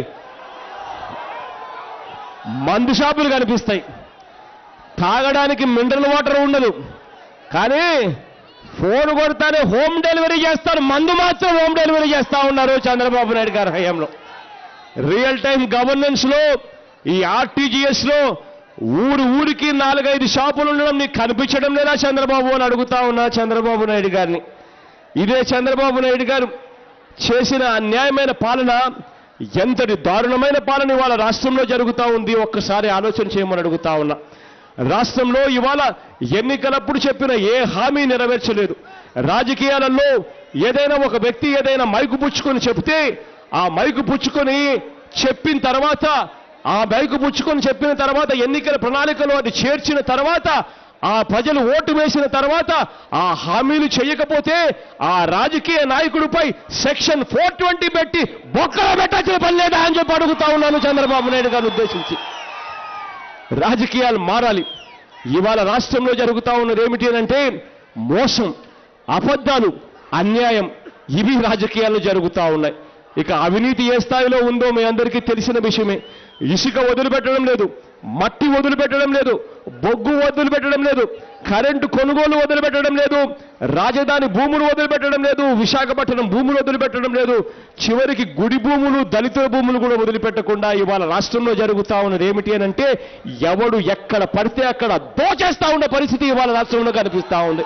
మందు షాపులు కనిపిస్తాయి తాగడానికి మినరల్ వాటర్ ఉండదు కానీ ఫోన్ కొడతానే హోమ్ డెలివరీ చేస్తారు మందు మాత్రం హోమ్ డెలివరీ చేస్తా ఉన్నారు చంద్రబాబు నాయుడు గారి హయాంలో రియల్ టైం గవర్నెన్స్ లో ఈ ఆర్టీజీఎస్ లో ఊరు ఊరికి నాలుగైదు షాపులు ఉండడం నీకు కనిపించడం లేదా చంద్రబాబు అని అడుగుతా ఉన్నా చంద్రబాబు నాయుడు గారిని ఇదే చంద్రబాబు నాయుడు గారు చేసిన అన్యాయమైన పాలన ఎంతటి దారుణమైన పాలన ఇవాళ రాష్ట్రంలో జరుగుతూ ఉంది ఒక్కసారి ఆలోచన చేయమని అడుగుతా ఉన్నా రాష్ట్రంలో ఇవాళ ఎన్నికలప్పుడు చెప్పిన ఏ హామీ నెరవేర్చలేదు రాజకీయాలలో ఏదైనా ఒక వ్యక్తి ఏదైనా మైకు పుచ్చుకొని చెప్తే ఆ మైకు పుచ్చుకొని చెప్పిన తర్వాత ఆ మైకు పుచ్చుకొని చెప్పిన తర్వాత ఎన్నికల ప్రణాళికలో అది చేర్చిన తర్వాత ఆ ప్రజలు ఓటు వేసిన తర్వాత ఆ హామీలు చేయకపోతే ఆ రాజకీయ నాయకుడిపై సెక్షన్ ఫోర్ ట్వంటీ పెట్టి బొక్కలో పెట్టాల్సిన పని లేదా అని చెప్పి అడుగుతా ఉన్నాను చంద్రబాబు నాయుడు గారిని ఉద్దేశించి రాజకీయాలు మారాలి ఇవాళ రాష్ట్రంలో జరుగుతా ఉన్నది ఏమిటి అంటే మోసం అబద్ధాలు అన్యాయం ఇవి రాజకీయాల్లో జరుగుతూ ఉన్నాయి ఇక అవినీతి ఏ స్థాయిలో ఉందో మీ అందరికీ తెలిసిన విషయమే ఇసుక వదిలిపెట్టడం లేదు మట్టి వదిలిపెట్టడం లేదు బొగ్గు వదిలిపెట్టడం లేదు కరెంటు కొనుగోలు వదిలిపెట్టడం లేదు రాజధాని భూములు వదిలిపెట్టడం లేదు విశాఖపట్నం భూములు వదిలిపెట్టడం లేదు చివరికి గుడి భూములు దళితుల భూములు కూడా వదిలిపెట్టకుండా ఇవాళ రాష్ట్రంలో జరుగుతా ఉన్నది ఏమిటి అని అంటే ఎవడు ఎక్కడ పడితే అక్కడ దోచేస్తా ఉన్న పరిస్థితి ఇవాళ రాష్ట్రంలో కనిపిస్తా ఉంది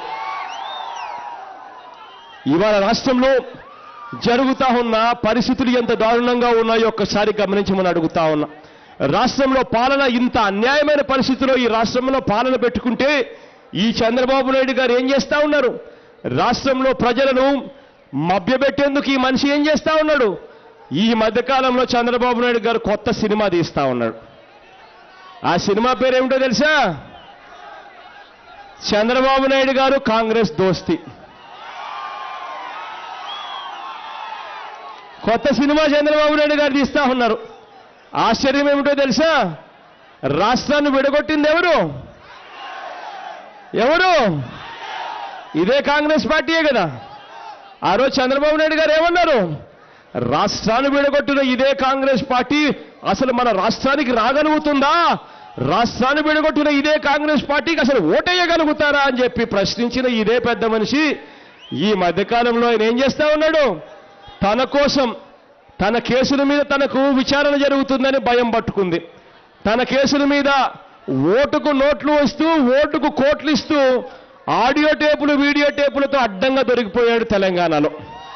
ఇవాళ రాష్ట్రంలో జరుగుతా ఉన్న పరిస్థితులు ఎంత దారుణంగా ఉన్నాయో ఒక్కసారి గమనించమని అడుగుతా ఉన్నా రాష్ట్రంలో పాలన ఇంత అన్యాయమైన పరిస్థితిలో ఈ రాష్ట్రంలో పాలన పెట్టుకుంటే ఈ చంద్రబాబు నాయుడు గారు ఏం చేస్తా ఉన్నారు రాష్ట్రంలో ప్రజలను మభ్యపెట్టేందుకు ఈ మనిషి ఏం చేస్తా ఉన్నాడు ఈ మధ్యకాలంలో చంద్రబాబు నాయుడు గారు కొత్త సినిమా తీస్తా ఉన్నాడు ఆ సినిమా పేరు ఏమిటో తెలుసా చంద్రబాబు నాయుడు గారు కాంగ్రెస్ దోస్తి కొత్త సినిమా చంద్రబాబు నాయుడు గారు తీస్తా ఉన్నారు ఆశ్చర్యం ఏమిటో తెలుసా రాష్ట్రాన్ని విడగొట్టింది ఎవరు ఎవరు ఇదే కాంగ్రెస్ పార్టీయే కదా ఆ రోజు చంద్రబాబు నాయుడు గారు ఏమన్నారు రాష్ట్రాన్ని విడగొట్టిన ఇదే కాంగ్రెస్ పార్టీ అసలు మన రాష్ట్రానికి రాగలుగుతుందా రాష్ట్రాన్ని విడగొట్టిన ఇదే కాంగ్రెస్ పార్టీకి అసలు ఓటేయగలుగుతారా అని చెప్పి ప్రశ్నించిన ఇదే పెద్ద మనిషి ఈ మధ్యకాలంలో ఆయన ఏం చేస్తా ఉన్నాడు తన కోసం తన కేసుల మీద తనకు విచారణ జరుగుతుందని భయం పట్టుకుంది తన కేసుల మీద ఓటుకు నోట్లు ఇస్తూ ఓటుకు కోట్లు ఇస్తూ ఆడియో టేపులు వీడియో టేపులతో అడ్డంగా దొరికిపోయాడు తెలంగాణలో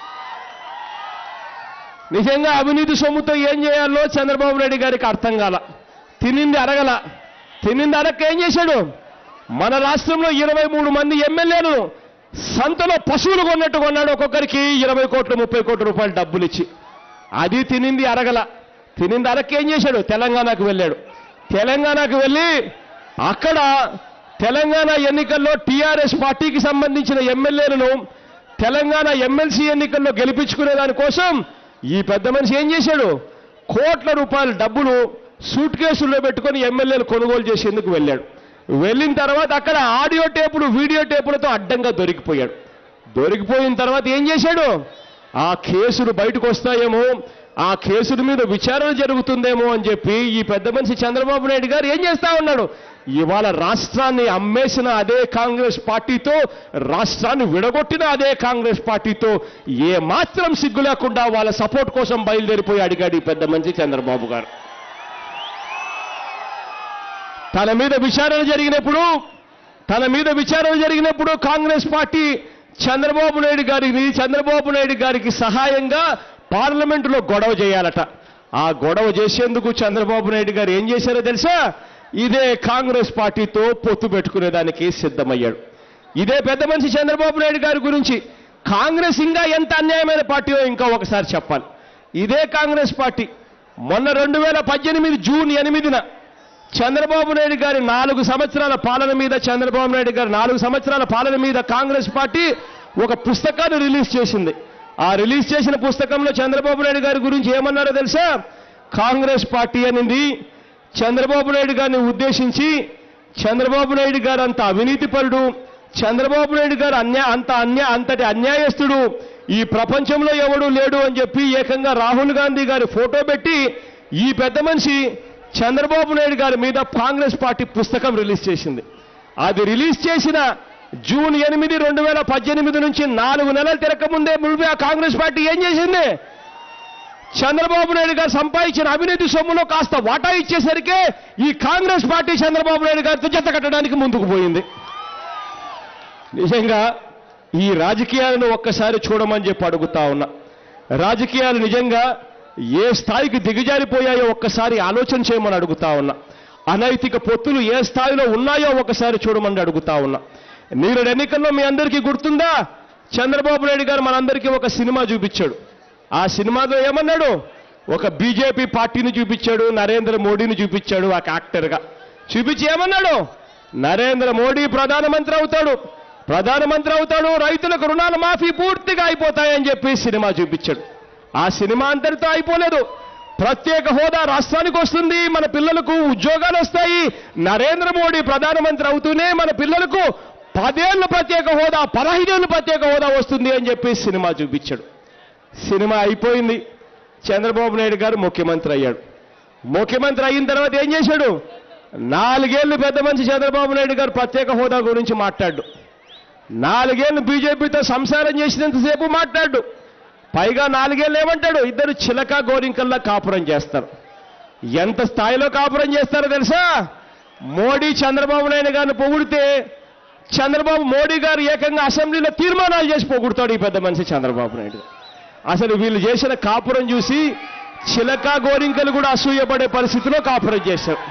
నిజంగా అవినీతి సొమ్ముతో ఏం చేయాలో చంద్రబాబు నాయుడు గారికి అర్థం కాల తినింది అరగల తినింది అరగక ఏం చేశాడు మన రాష్ట్రంలో ఇరవై మూడు మంది ఎమ్మెల్యేలు సంతలో పశువులు కొన్నట్టు కొన్నాడు ఒక్కొక్కరికి ఇరవై కోట్లు ముప్పై కోట్ల రూపాయలు డబ్బులు ఇచ్చి అది తినింది అరగల తినింది అరగక ఏం చేశాడు తెలంగాణకు వెళ్ళాడు తెలంగాణకు వెళ్ళి అక్కడ తెలంగాణ ఎన్నికల్లో టీఆర్ఎస్ పార్టీకి సంబంధించిన ఎమ్మెల్యేలను తెలంగాణ ఎమ్మెల్సీ ఎన్నికల్లో గెలిపించుకునే దానికోసం ఈ పెద్ద మనిషి ఏం చేశాడు కోట్ల రూపాయల డబ్బులు సూట్ కేసుల్లో పెట్టుకొని ఎమ్మెల్యేలు కొనుగోలు చేసేందుకు వెళ్ళాడు వెళ్ళిన తర్వాత అక్కడ ఆడియో టేపులు వీడియో టేపులతో అడ్డంగా దొరికిపోయాడు దొరికిపోయిన తర్వాత ఏం చేశాడు ఆ కేసులు బయటకు వస్తాయేమో ఆ కేసుల మీద విచారణ జరుగుతుందేమో అని చెప్పి ఈ పెద్ద మనిషి చంద్రబాబు నాయుడు గారు ఏం చేస్తా ఉన్నాడు ఇవాళ రాష్ట్రాన్ని అమ్మేసిన అదే కాంగ్రెస్ పార్టీతో రాష్ట్రాన్ని విడగొట్టిన అదే కాంగ్రెస్ పార్టీతో ఏ మాత్రం సిగ్గు లేకుండా వాళ్ళ సపోర్ట్ కోసం బయలుదేరిపోయి అడిగాడు ఈ పెద్ద మనిషి చంద్రబాబు గారు తన మీద విచారణ జరిగినప్పుడు తన మీద విచారణ జరిగినప్పుడు కాంగ్రెస్ పార్టీ చంద్రబాబు నాయుడు గారికి చంద్రబాబు నాయుడు గారికి సహాయంగా పార్లమెంటులో గొడవ చేయాలట ఆ గొడవ చేసేందుకు చంద్రబాబు నాయుడు గారు ఏం చేశారో తెలుసా ఇదే కాంగ్రెస్ పార్టీతో పొత్తు పెట్టుకునేదానికి సిద్ధమయ్యాడు ఇదే పెద్ద మనిషి చంద్రబాబు నాయుడు గారి గురించి కాంగ్రెస్ ఇంకా ఎంత అన్యాయమైన పార్టీయో ఇంకా ఒకసారి చెప్పాలి ఇదే కాంగ్రెస్ పార్టీ మొన్న రెండు వేల పద్దెనిమిది జూన్ ఎనిమిదిన చంద్రబాబు నాయుడు గారి నాలుగు సంవత్సరాల పాలన మీద చంద్రబాబు నాయుడు గారి నాలుగు సంవత్సరాల పాలన మీద కాంగ్రెస్ పార్టీ ఒక పుస్తకాన్ని రిలీజ్ చేసింది ఆ రిలీజ్ చేసిన పుస్తకంలో చంద్రబాబు నాయుడు గారి గురించి ఏమన్నారో తెలుసా కాంగ్రెస్ పార్టీ అనింది చంద్రబాబు నాయుడు గారిని ఉద్దేశించి చంద్రబాబు నాయుడు గారు అంత అవినీతిపరుడు చంద్రబాబు నాయుడు గారు అన్యా అంత అన్యా అంతటి అన్యాయస్తుడు ఈ ప్రపంచంలో ఎవడూ లేడు అని చెప్పి ఏకంగా రాహుల్ గాంధీ గారి ఫోటో పెట్టి ఈ పెద్ద మనిషి చంద్రబాబు నాయుడు గారి మీద కాంగ్రెస్ పార్టీ పుస్తకం రిలీజ్ చేసింది అది రిలీజ్ చేసిన జూన్ ఎనిమిది రెండు వేల పద్దెనిమిది నుంచి నాలుగు నెలలు తిరగకముందే ముందే ఆ కాంగ్రెస్ పార్టీ ఏం చేసింది చంద్రబాబు నాయుడు గారు సంపాదించిన అవినీతి సొమ్ములో కాస్త వాటా ఇచ్చేసరికే ఈ కాంగ్రెస్ పార్టీ చంద్రబాబు నాయుడు గారితో జత కట్టడానికి ముందుకు పోయింది నిజంగా ఈ రాజకీయాలను ఒక్కసారి చూడమని చెప్పి అడుగుతా ఉన్నా రాజకీయాలు నిజంగా ఏ స్థాయికి దిగజారిపోయాయో ఒక్కసారి ఆలోచన చేయమని అడుగుతా ఉన్నా అనైతిక పొత్తులు ఏ స్థాయిలో ఉన్నాయో ఒకసారి చూడమని అడుగుతా ఉన్నా మీరు ఎన్నికల్లో మీ అందరికీ గుర్తుందా చంద్రబాబు నాయుడు గారు మనందరికీ ఒక సినిమా చూపించాడు ఆ సినిమాలో ఏమన్నాడు ఒక బీజేపీ పార్టీని చూపించాడు నరేంద్ర మోడీని చూపించాడు ఒక యాక్టర్గా చూపించి ఏమన్నాడు నరేంద్ర మోడీ ప్రధానమంత్రి అవుతాడు ప్రధానమంత్రి అవుతాడు రైతులకు రుణాల మాఫీ పూర్తిగా అయిపోతాయని చెప్పి సినిమా చూపించాడు ఆ సినిమా అంతటితో అయిపోలేదు ప్రత్యేక హోదా రాష్ట్రానికి వస్తుంది మన పిల్లలకు ఉద్యోగాలు వస్తాయి నరేంద్ర మోడీ ప్రధానమంత్రి అవుతూనే మన పిల్లలకు పదేళ్ళు ప్రత్యేక హోదా పదహైదేళ్ళు ప్రత్యేక హోదా వస్తుంది అని చెప్పి సినిమా చూపించాడు సినిమా అయిపోయింది చంద్రబాబు నాయుడు గారు ముఖ్యమంత్రి అయ్యాడు ముఖ్యమంత్రి అయిన తర్వాత ఏం చేశాడు నాలుగేళ్లు పెద్ద మనిషి చంద్రబాబు నాయుడు గారు ప్రత్యేక హోదా గురించి మాట్లాడు నాలుగేళ్లు బీజేపీతో సంసారం చేసినంతసేపు మాట్లాడు పైగా నాలుగేళ్ళు ఏమంటాడు ఇద్దరు చిలక గోరింకల్లా కాపురం చేస్తారు ఎంత స్థాయిలో కాపురం చేస్తారో తెలుసా మోడీ చంద్రబాబు నాయుడు గారిని పొగిడితే చంద్రబాబు మోడీ గారు ఏకంగా అసెంబ్లీలో తీర్మానాలు చేసి పొగుడుతాడు ఈ పెద్ద మనిషి చంద్రబాబు నాయుడు గారు. అసలు వీళ్ళు చేసిన కాపురం చూసి చిలక గోరింకలు కూడా అసూయపడే పరిస్థితిలో కాపురం చేశారు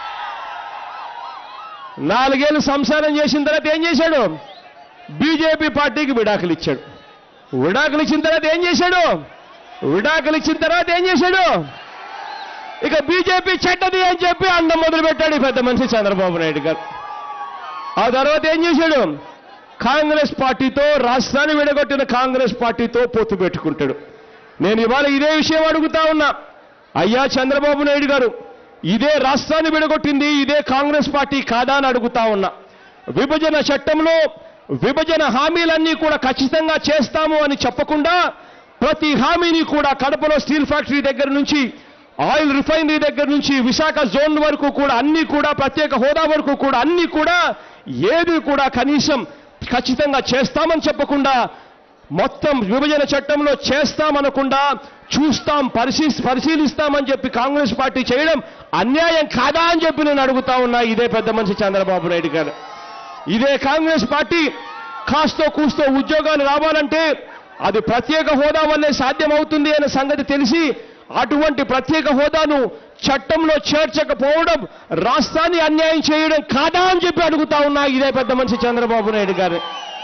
నాలుగేళ్ళు సంసారం చేసిన తర్వాత ఏం చేశాడు బీజేపీ పార్టీకి విడాకులు ఇచ్చాడు విడాకులు ఇచ్చిన తర్వాత ఏం చేశాడు విడాకులు ఇచ్చిన తర్వాత ఏం చేశాడు ఇక బీజేపీ చెడ్డది అని చెప్పి అందం మొదలు పెట్టాడు ఈ పెద్ద మనిషి చంద్రబాబు నాయుడు గారు ఆ తర్వాత ఏం చేశాడు కాంగ్రెస్ పార్టీతో రాష్ట్రాన్ని విడగొట్టిన కాంగ్రెస్ పార్టీతో పొత్తు పెట్టుకుంటాడు నేను ఇవాళ ఇదే విషయం అడుగుతా ఉన్నా అయ్యా చంద్రబాబు నాయుడు గారు ఇదే రాష్ట్రాన్ని విడగొట్టింది ఇదే కాంగ్రెస్ పార్టీ కాదా అని అడుగుతా ఉన్నా విభజన చట్టంలో విభజన హామీలన్నీ కూడా ఖచ్చితంగా చేస్తాము అని చెప్పకుండా ప్రతి హామీని కూడా కడపలో స్టీల్ ఫ్యాక్టరీ దగ్గర నుంచి ఆయిల్ రిఫైనరీ దగ్గర నుంచి విశాఖ జోన్ వరకు కూడా అన్ని కూడా ప్రత్యేక హోదా వరకు కూడా అన్ని కూడా ఏది కూడా కనీసం ఖచ్చితంగా చేస్తామని చెప్పకుండా మొత్తం విభజన చట్టంలో చేస్తామనకుండా చూస్తాం పరిశీ పరిశీలిస్తామని చెప్పి కాంగ్రెస్ పార్టీ చేయడం అన్యాయం కాదా అని చెప్పి నేను అడుగుతా ఉన్నా ఇదే పెద్ద మనిషి చంద్రబాబు నాయుడు గారు ఇదే కాంగ్రెస్ పార్టీ కాస్తో కూస్తో ఉద్యోగాలు రావాలంటే అది ప్రత్యేక హోదా వల్లే సాధ్యమవుతుంది అనే సంగతి తెలిసి అటువంటి ప్రత్యేక హోదాను చట్టంలో చేర్చకపోవడం రాష్ట్రాన్ని అన్యాయం చేయడం కాదా అని చెప్పి అడుగుతా ఉన్నా ఇదే పెద్ద మనిషి చంద్రబాబు నాయుడు గారు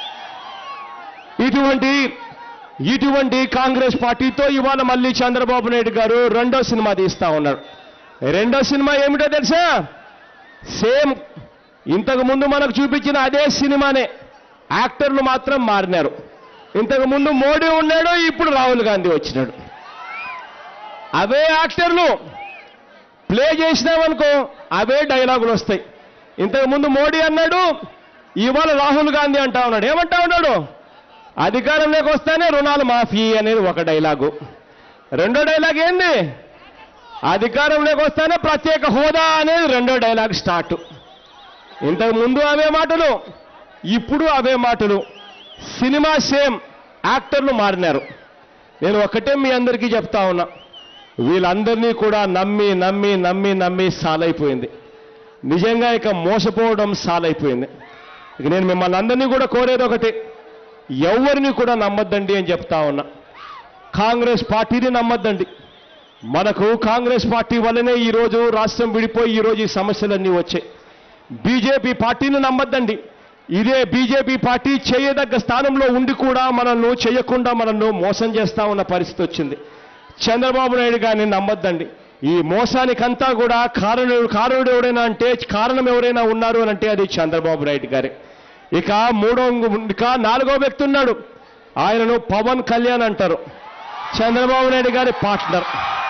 ఇటువంటి ఇటువంటి కాంగ్రెస్ పార్టీతో ఇవాళ మళ్ళీ చంద్రబాబు నాయుడు గారు రెండో సినిమా తీస్తా ఉన్నారు రెండో సినిమా ఏమిటో తెలుసా సేమ్ ఇంతకు ముందు మనకు చూపించిన అదే సినిమానే యాక్టర్లు మాత్రం మారినారు ఇంతకు ముందు మోడీ ఉన్నాడు ఇప్పుడు రాహుల్ గాంధీ వచ్చినాడు అవే యాక్టర్లు ప్లే చేసినామనుకో అవే డైలాగులు వస్తాయి ఇంతకు ముందు మోడీ అన్నాడు ఇవాళ రాహుల్ గాంధీ అంటా ఉన్నాడు ఏమంటా ఉన్నాడు అధికారంలోకి వస్తేనే రుణాలు మాఫీ అనేది ఒక డైలాగు రెండో డైలాగ్ ఏంది అధికారంలోకి వస్తేనే ప్రత్యేక హోదా అనేది రెండో డైలాగ్ స్టార్ట్ ఇంతకు ముందు అవే మాటలు ఇప్పుడు అవే మాటలు సినిమా సేమ్ యాక్టర్లు మారినారు నేను ఒకటే మీ అందరికీ చెప్తా ఉన్నా వీళ్ళందరినీ కూడా నమ్మి నమ్మి నమ్మి నమ్మి సాలైపోయింది నిజంగా ఇక మోసపోవడం సాలైపోయింది ఇక నేను మిమ్మల్ని అందరినీ కూడా కోరేది ఒకటి ఎవరిని కూడా నమ్మద్దండి అని చెప్తా ఉన్నా కాంగ్రెస్ పార్టీని నమ్మద్దండి మనకు కాంగ్రెస్ పార్టీ వల్లనే ఈరోజు రాష్ట్రం విడిపోయి ఈరోజు ఈ సమస్యలన్నీ వచ్చాయి బీజేపీ పార్టీని నమ్మద్దండి ఇదే బీజేపీ పార్టీ చేయదగ్గ స్థానంలో ఉండి కూడా మనల్ని చేయకుండా మనల్ని మోసం చేస్తా ఉన్న పరిస్థితి వచ్చింది చంద్రబాబు నాయుడు గారిని నమ్మద్దండి ఈ మోసానికంతా కూడా కారణుడు కారణుడు ఎవరైనా అంటే కారణం ఎవరైనా ఉన్నారు అని అంటే అది చంద్రబాబు నాయుడు గారే ఇక మూడో ఇక నాలుగో వ్యక్తి ఉన్నాడు ఆయనను పవన్ కళ్యాణ్ అంటారు చంద్రబాబు నాయుడు గారి పార్ట్నర్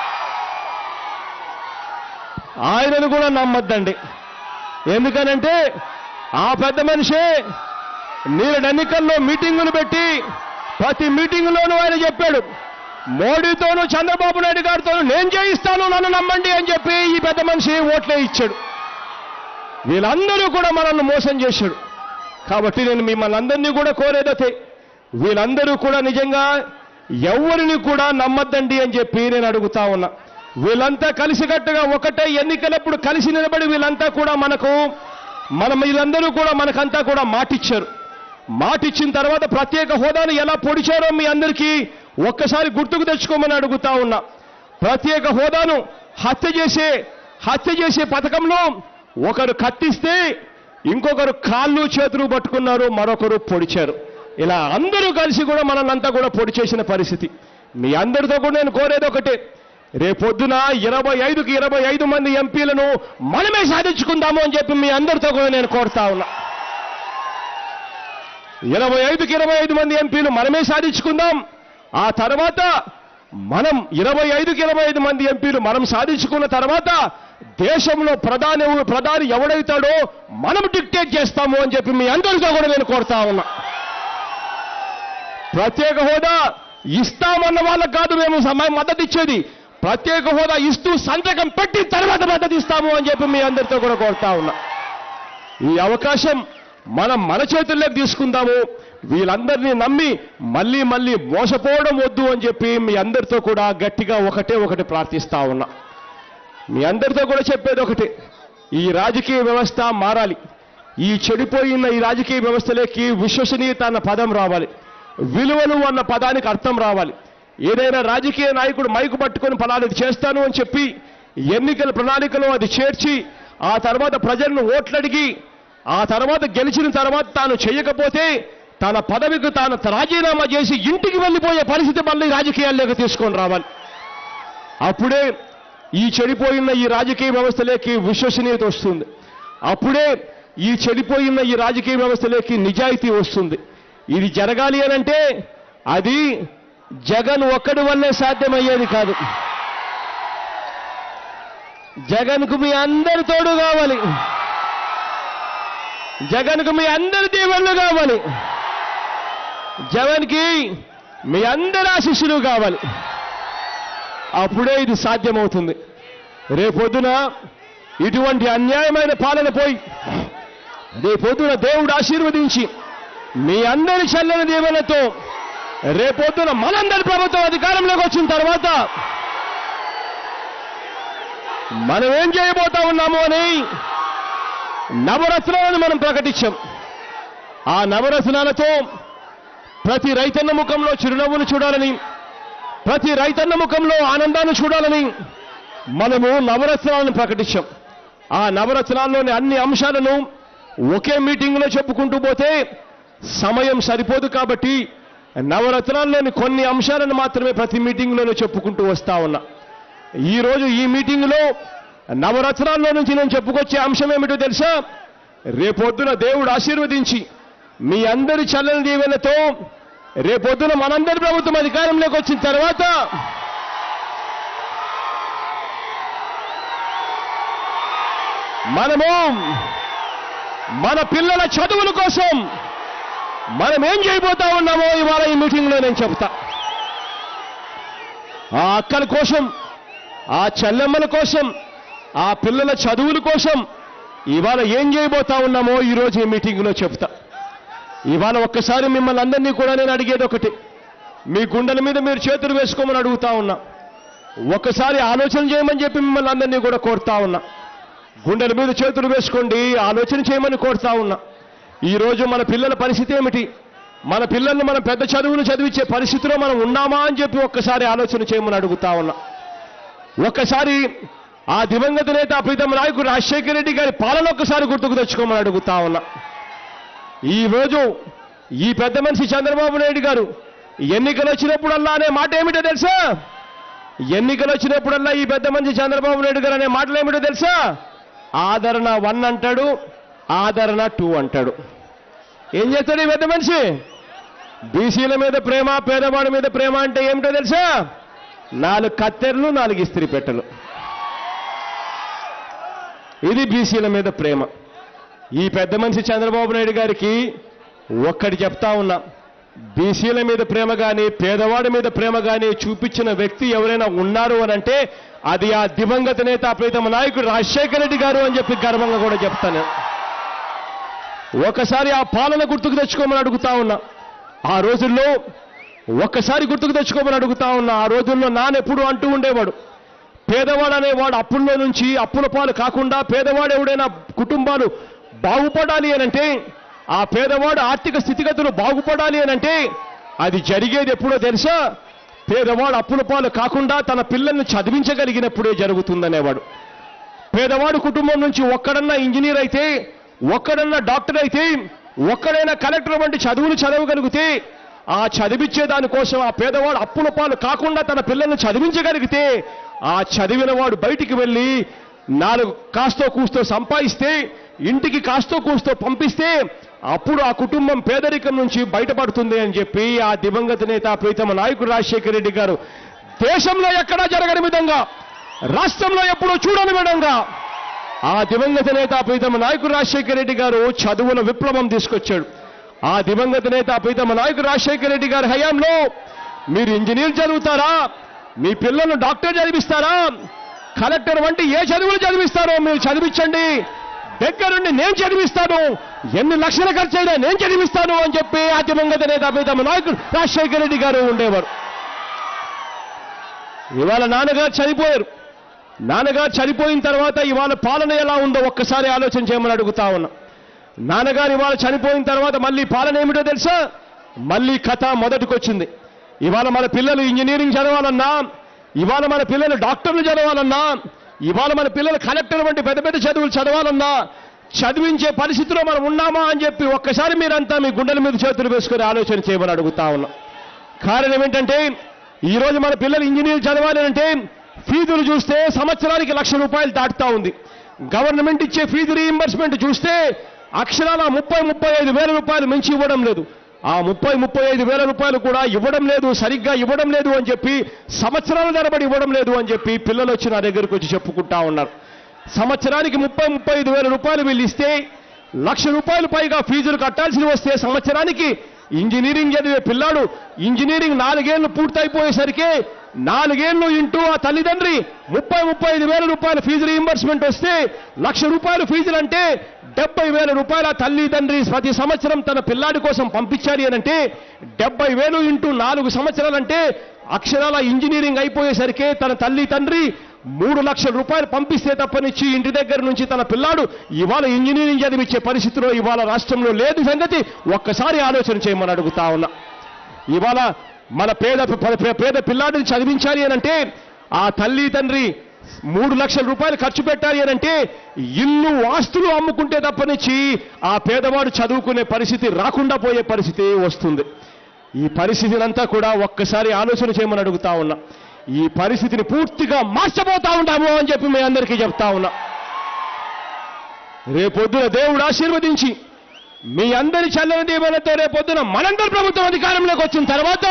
ఆయనను కూడా నమ్మద్దండి ఎందుకనంటే ఆ పెద్ద మనిషే నేను ఎన్నికల్లో మీటింగులు పెట్టి ప్రతి మీటింగులోనూ ఆయన చెప్పాడు మోడీతోనూ చంద్రబాబు నాయుడు గారితోనూ నేను చేయిస్తాను నన్ను నమ్మండి అని చెప్పి ఈ పెద్ద మనిషి ఓట్లే ఇచ్చాడు వీళ్ళందరూ కూడా మనల్ని మోసం చేశాడు కాబట్టి నేను మిమ్మల్ని అందరినీ కూడా కోరేదతే వీళ్ళందరూ కూడా నిజంగా ఎవరిని కూడా నమ్మద్దండి అని చెప్పి నేను అడుగుతా ఉన్నా వీళ్ళంతా కలిసికట్టుగా ఒకటే ఎన్నికలప్పుడు కలిసి నిలబడి వీళ్ళంతా కూడా మనకు మన వీళ్ళందరూ కూడా మనకంతా కూడా మాటిచ్చారు మాటిచ్చిన తర్వాత ప్రత్యేక హోదాను ఎలా పొడిచారో మీ అందరికీ ఒక్కసారి గుర్తుకు తెచ్చుకోమని అడుగుతా ఉన్నా ప్రత్యేక హోదాను హత్య చేసే హత్య చేసే పథకంలో ఒకరు కత్తిస్తే ఇంకొకరు కాళ్ళు చేతులు పట్టుకున్నారు మరొకరు పొడిచారు ఇలా అందరూ కలిసి కూడా మనల్ని అంతా కూడా పొడి చేసిన పరిస్థితి మీ అందరితో కూడా నేను కోరేది ఒకటే రేపొద్దున ఇరవై ఐదుకి ఇరవై ఐదు మంది ఎంపీలను మనమే సాధించుకుందాము అని చెప్పి మీ అందరితో కూడా నేను కోరుతా ఉన్నా ఇరవై ఐదుకి ఇరవై ఐదు మంది ఎంపీలు మనమే సాధించుకుందాం ఆ తర్వాత మనం ఇరవై ఐదుకి ఇరవై ఐదు మంది ఎంపీలు మనం సాధించుకున్న తర్వాత దేశంలో ప్రధాని ప్రధాని ఎవడైతాడో మనం డిక్టేట్ చేస్తాము అని చెప్పి మీ అందరితో కూడా నేను కోరుతా ఉన్నా ప్రత్యేక హోదా ఇస్తామన్న వాళ్ళకు కాదు మేము సమయం మద్దతు ఇచ్చేది ప్రత్యేక హోదా ఇస్తూ సంతకం పెట్టి తర్వాత మద్దతు ఇస్తాము అని చెప్పి మీ అందరితో కూడా కోరుతా ఉన్నా ఈ అవకాశం మనం మన చేతుల్లోకి తీసుకుందాము వీళ్ళందరినీ నమ్మి మళ్ళీ మళ్ళీ మోసపోవడం వద్దు అని చెప్పి మీ అందరితో కూడా గట్టిగా ఒకటే ఒకటి ప్రార్థిస్తా ఉన్నా మీ అందరితో కూడా చెప్పేది ఒకటి ఈ రాజకీయ వ్యవస్థ మారాలి ఈ చెడిపోయిన ఈ రాజకీయ వ్యవస్థలోకి విశ్వసనీయత అన్న పదం రావాలి విలువలు అన్న పదానికి అర్థం రావాలి ఏదైనా రాజకీయ నాయకుడు మైకు పట్టుకొని ఫలానికి చేస్తాను అని చెప్పి ఎన్నికల ప్రణాళికలో అది చేర్చి ఆ తర్వాత ప్రజలను ఓట్లడిగి ఆ తర్వాత గెలిచిన తర్వాత తాను చేయకపోతే తన పదవికి తాను రాజీనామా చేసి ఇంటికి వెళ్ళిపోయే పరిస్థితి మళ్ళీ రాజకీయాల్లోకి తీసుకొని రావాలి అప్పుడే ఈ చెడిపోయిన ఈ రాజకీయ వ్యవస్థలోకి విశ్వసనీయత వస్తుంది అప్పుడే ఈ చెడిపోయిన ఈ రాజకీయ వ్యవస్థలోకి నిజాయితీ వస్తుంది ఇది జరగాలి అనంటే అది జగన్ ఒక్కడి వల్లే సాధ్యమయ్యేది కాదు జగన్కు మీ అందరి తోడు కావాలి జగన్కు మీ అందరి దీవెనలు కావాలి జగన్కి మీ అందరి ఆశీస్సులు కావాలి అప్పుడే ఇది సాధ్యమవుతుంది రేపొద్దున ఇటువంటి అన్యాయమైన పాలన పోయి రేపొద్దున దేవుడు ఆశీర్వదించి మీ అందరి చల్లని దీవెనతో రేపొద్దున మనందరి ప్రభుత్వం అధికారంలోకి వచ్చిన తర్వాత మనం ఏం చేయబోతా ఉన్నాము అని నవరత్నాలను మనం ప్రకటించాం ఆ నవరత్నాలతో ప్రతి రైతన్న ముఖంలో చిరునవ్వులు చూడాలని ప్రతి రైతన్న ముఖంలో ఆనందాన్ని చూడాలని మనము నవరత్నాలను ప్రకటించాం ఆ నవరత్నాల్లోని అన్ని అంశాలను ఒకే మీటింగ్లో చెప్పుకుంటూ పోతే సమయం సరిపోదు కాబట్టి నవరత్నాల్లోని కొన్ని అంశాలను మాత్రమే ప్రతి మీటింగ్లోనూ చెప్పుకుంటూ వస్తా ఉన్నా ఈ రోజు ఈ మీటింగ్లో నవరత్నాల్లో నుంచి నేను చెప్పుకొచ్చే అంశం ఏమిటో తెలుసా రేపొద్దున దేవుడు ఆశీర్వదించి మీ అందరి చల్లని దీవెనతో రేపొద్దున మనందరి ప్రభుత్వం అధికారంలోకి వచ్చిన తర్వాత మనము మన పిల్లల చదువుల కోసం మనం ఏం చేయబోతా ఉన్నామో ఇవాళ ఈ మీటింగ్లో నేను చెప్తా ఆ అక్కల కోసం ఆ చెల్లెమ్మల కోసం ఆ పిల్లల చదువుల కోసం ఇవాళ ఏం చేయబోతా ఉన్నామో ఈరోజు ఈ మీటింగ్లో చెప్తా ఇవాళ ఒక్కసారి మిమ్మల్ని అందరినీ కూడా నేను అడిగేది ఒకటి మీ గుండెల మీద మీరు చేతులు వేసుకోమని అడుగుతా ఉన్నా ఒక్కసారి ఆలోచన చేయమని చెప్పి మిమ్మల్ని అందరినీ కూడా కోరుతా ఉన్నా గుండెల మీద చేతులు వేసుకోండి ఆలోచన చేయమని కోరుతా ఉన్నా ఈరోజు మన పిల్లల పరిస్థితి ఏమిటి మన పిల్లల్ని మనం పెద్ద చదువులు చదివించే పరిస్థితిలో మనం ఉన్నామా అని చెప్పి ఒక్కసారి ఆలోచన చేయమని అడుగుతా ఉన్నా ఒక్కసారి ఆ దివంగత నేత ప్రీతం నాయకుడు రాజశేఖర రెడ్డి గారి పాలన ఒక్కసారి గుర్తుకు తెచ్చుకోమని అడుగుతా ఉన్నా ఈ రోజు ఈ పెద్ద మనిషి చంద్రబాబు నాయుడు గారు ఎన్నికలు వచ్చినప్పుడల్లా అనే మాట ఏమిటో తెలుసా ఎన్నికలు వచ్చినప్పుడల్లా ఈ పెద్ద మనిషి చంద్రబాబు నాయుడు గారు అనే మాటలు ఏమిటో తెలుసా ఆదరణ వన్ అంటాడు ఆదరణ టూ అంటాడు ఏం చేస్తాడు ఈ పెద్ద మనిషి బీసీల మీద ప్రేమ పేదవాడి మీద ప్రేమ అంటే ఏమిటో తెలుసా నాలుగు కత్తెరలు నాలుగు ఇస్త్రీ పెట్టెలు ఇది బీసీల మీద ప్రేమ ఈ పెద్ద మనిషి చంద్రబాబు నాయుడు గారికి ఒక్కటి చెప్తా ఉన్నా బీసీల మీద ప్రేమ కానీ పేదవాడి మీద ప్రేమ కానీ చూపించిన వ్యక్తి ఎవరైనా ఉన్నారు అని అంటే అది ఆ దివంగత నేత ప్రీతమ నాయకుడు రాజశేఖర రెడ్డి గారు అని చెప్పి గర్వంగా కూడా చెప్తాను ఒకసారి ఆ పాలన గుర్తుకు తెచ్చుకోమని అడుగుతా ఉన్నా ఆ రోజుల్లో ఒక్కసారి గుర్తుకు తెచ్చుకోమని అడుగుతా ఉన్నా ఆ రోజుల్లో నానెప్పుడు అంటూ ఉండేవాడు పేదవాడు అనేవాడు అప్పుల్లో నుంచి అప్పుల పాలు కాకుండా పేదవాడు ఎవడైనా కుటుంబాలు బాగుపడాలి అనంటే ఆ పేదవాడు ఆర్థిక స్థితిగతులు బాగుపడాలి అనంటే అది జరిగేది ఎప్పుడో తెలుసా పేదవాడు అప్పుల పాలు కాకుండా తన పిల్లల్ని చదివించగలిగినప్పుడే జరుగుతుందనేవాడు పేదవాడు కుటుంబం నుంచి ఒక్కడన్నా ఇంజనీర్ అయితే ఒక్కడన్నా డాక్టర్ అయితే ఒక్కడైనా కలెక్టర్ వంటి చదువులు చదవగలిగితే ఆ చదివించే దానికోసం ఆ పేదవాడు అప్పుల పాలు కాకుండా తన పిల్లల్ని చదివించగలిగితే ఆ చదివిన వాడు బయటికి వెళ్ళి నాలుగు కాస్తో కూస్తో సంపాదిస్తే ఇంటికి కాస్తో కూస్తో పంపిస్తే అప్పుడు ఆ కుటుంబం పేదరికం నుంచి బయటపడుతుంది అని చెప్పి ఆ దివంగత నేత ప్రీతమ నాయకుడు రాజశేఖర రెడ్డి గారు దేశంలో ఎక్కడా జరగని విధంగా రాష్ట్రంలో ఎప్పుడూ చూడని విధంగా ఆ దివంగత నేత ప్రీతమ నాయకుడు రాజశేఖర రెడ్డి గారు చదువుల విప్లవం తీసుకొచ్చాడు ఆ దివంగత నేత ప్రీతమ నాయకుడు రాజశేఖర రెడ్డి గారి హయాంలో మీరు ఇంజనీర్ చదువుతారా మీ పిల్లలను డాక్టర్ చదివిస్తారా కలెక్టర్ వంటి ఏ చదువులు చదివిస్తారో మీరు చదివించండి దగ్గరుండి నేను చదివిస్తాను ఎన్ని లక్షల ఖర్చు అయినా నేను చదివిస్తాను అని చెప్పి ఆ దివంగత నేత ప్రీతమ నాయకుడు రాజశేఖర రెడ్డి గారు ఉండేవారు ఇవాళ నాన్నగారు చనిపోయారు నాన్నగారు చనిపోయిన తర్వాత ఇవాళ పాలన ఎలా ఉందో ఒక్కసారి ఆలోచన చేయమని అడుగుతా ఉన్నా నాన్నగారు ఇవాళ చనిపోయిన తర్వాత మళ్ళీ పాలన ఏమిటో తెలుసా మళ్ళీ కథ మొదటికొచ్చింది ఇవాళ మన పిల్లలు ఇంజనీరింగ్ చదవాలన్నా ఇవాళ మన పిల్లలు డాక్టర్లు చదవాలన్నా ఇవాళ మన పిల్లలు కలెక్టర్ వంటి పెద్ద పెద్ద చదువులు చదవాలన్నా చదివించే పరిస్థితిలో మనం ఉన్నామా అని చెప్పి ఒక్కసారి మీరంతా మీ గుండెల మీద చేతులు వేసుకొని ఆలోచన చేయమని అడుగుతా ఉన్నా కారణం ఏంటంటే ఈ రోజు మన పిల్లలు ఇంజనీర్ చదవాలి అంటే ఫీజులు చూస్తే సంవత్సరానికి లక్ష రూపాయలు దాటుతా ఉంది గవర్నమెంట్ ఇచ్చే ఫీజు రీయింబర్స్మెంట్ చూస్తే అక్షరాల ముప్పై ముప్పై ఐదు వేల రూపాయలు మించి ఇవ్వడం లేదు ఆ ముప్పై ముప్పై ఐదు వేల రూపాయలు కూడా ఇవ్వడం లేదు సరిగ్గా ఇవ్వడం లేదు అని చెప్పి సంవత్సరాల తరబడి ఇవ్వడం లేదు అని చెప్పి పిల్లలు వచ్చి నా దగ్గరికి వచ్చి చెప్పుకుంటా ఉన్నారు సంవత్సరానికి ముప్పై ముప్పై ఐదు వేల రూపాయలు వీళ్ళు ఇస్తే లక్ష రూపాయలు పైగా ఫీజులు కట్టాల్సి వస్తే సంవత్సరానికి ఇంజనీరింగ్ చదివే పిల్లాడు ఇంజనీరింగ్ నాలుగేళ్లు పూర్తయిపోయేసరికి నాలుగేళ్లు ఇంటూ ఆ తల్లిదండ్రి ముప్పై ముప్పై ఐదు వేల రూపాయల ఫీజు రీయింబర్స్మెంట్ వస్తే లక్ష రూపాయలు ఫీజులు అంటే డెబ్బై వేల రూపాయల తల్లిదండ్రి ప్రతి సంవత్సరం తన పిల్లాడి కోసం పంపించాలి అని అంటే డెబ్బై వేలు ఇంటూ నాలుగు సంవత్సరాలంటే అక్షరాల ఇంజనీరింగ్ అయిపోయేసరికి తన తల్లి తండ్రి మూడు లక్షల రూపాయలు పంపిస్తే తప్పనిచ్చి ఇంటి దగ్గర నుంచి తన పిల్లాడు ఇవాళ ఇంజనీరింగ్ చదివించే పరిస్థితిలో ఇవాళ రాష్ట్రంలో లేదు సంగతి ఒక్కసారి ఆలోచన చేయమని అడుగుతా ఉన్నా ఇవాళ మన పేద ప- పేద పిల్లాడిని చదివించాలి అని అంటే ఆ తల్లి తండ్రి మూడు లక్షల రూపాయలు ఖర్చు పెట్టాలి అని అంటే ఇల్లు ఆస్తులు అమ్ముకుంటే తప్పనిచ్చి ఆ పేదవాడు చదువుకునే పరిస్థితి రాకుండా పోయే పరిస్థితి వస్తుంది ఈ పరిస్థితినంతా కూడా ఒక్కసారి ఆలోచన చేయమని అడుగుతా ఉన్నా ఈ పరిస్థితిని పూర్తిగా మార్చబోతా ఉంటాము అని చెప్పి మీ అందరికీ చెప్తా ఉన్నా రేపొద్దున దేవుడు ఆశీర్వదించి మీ అందరి చల్లని దీవెనతో రేపొద్దున మనందరి ప్రభుత్వం అధికారంలోకి వచ్చిన తర్వాత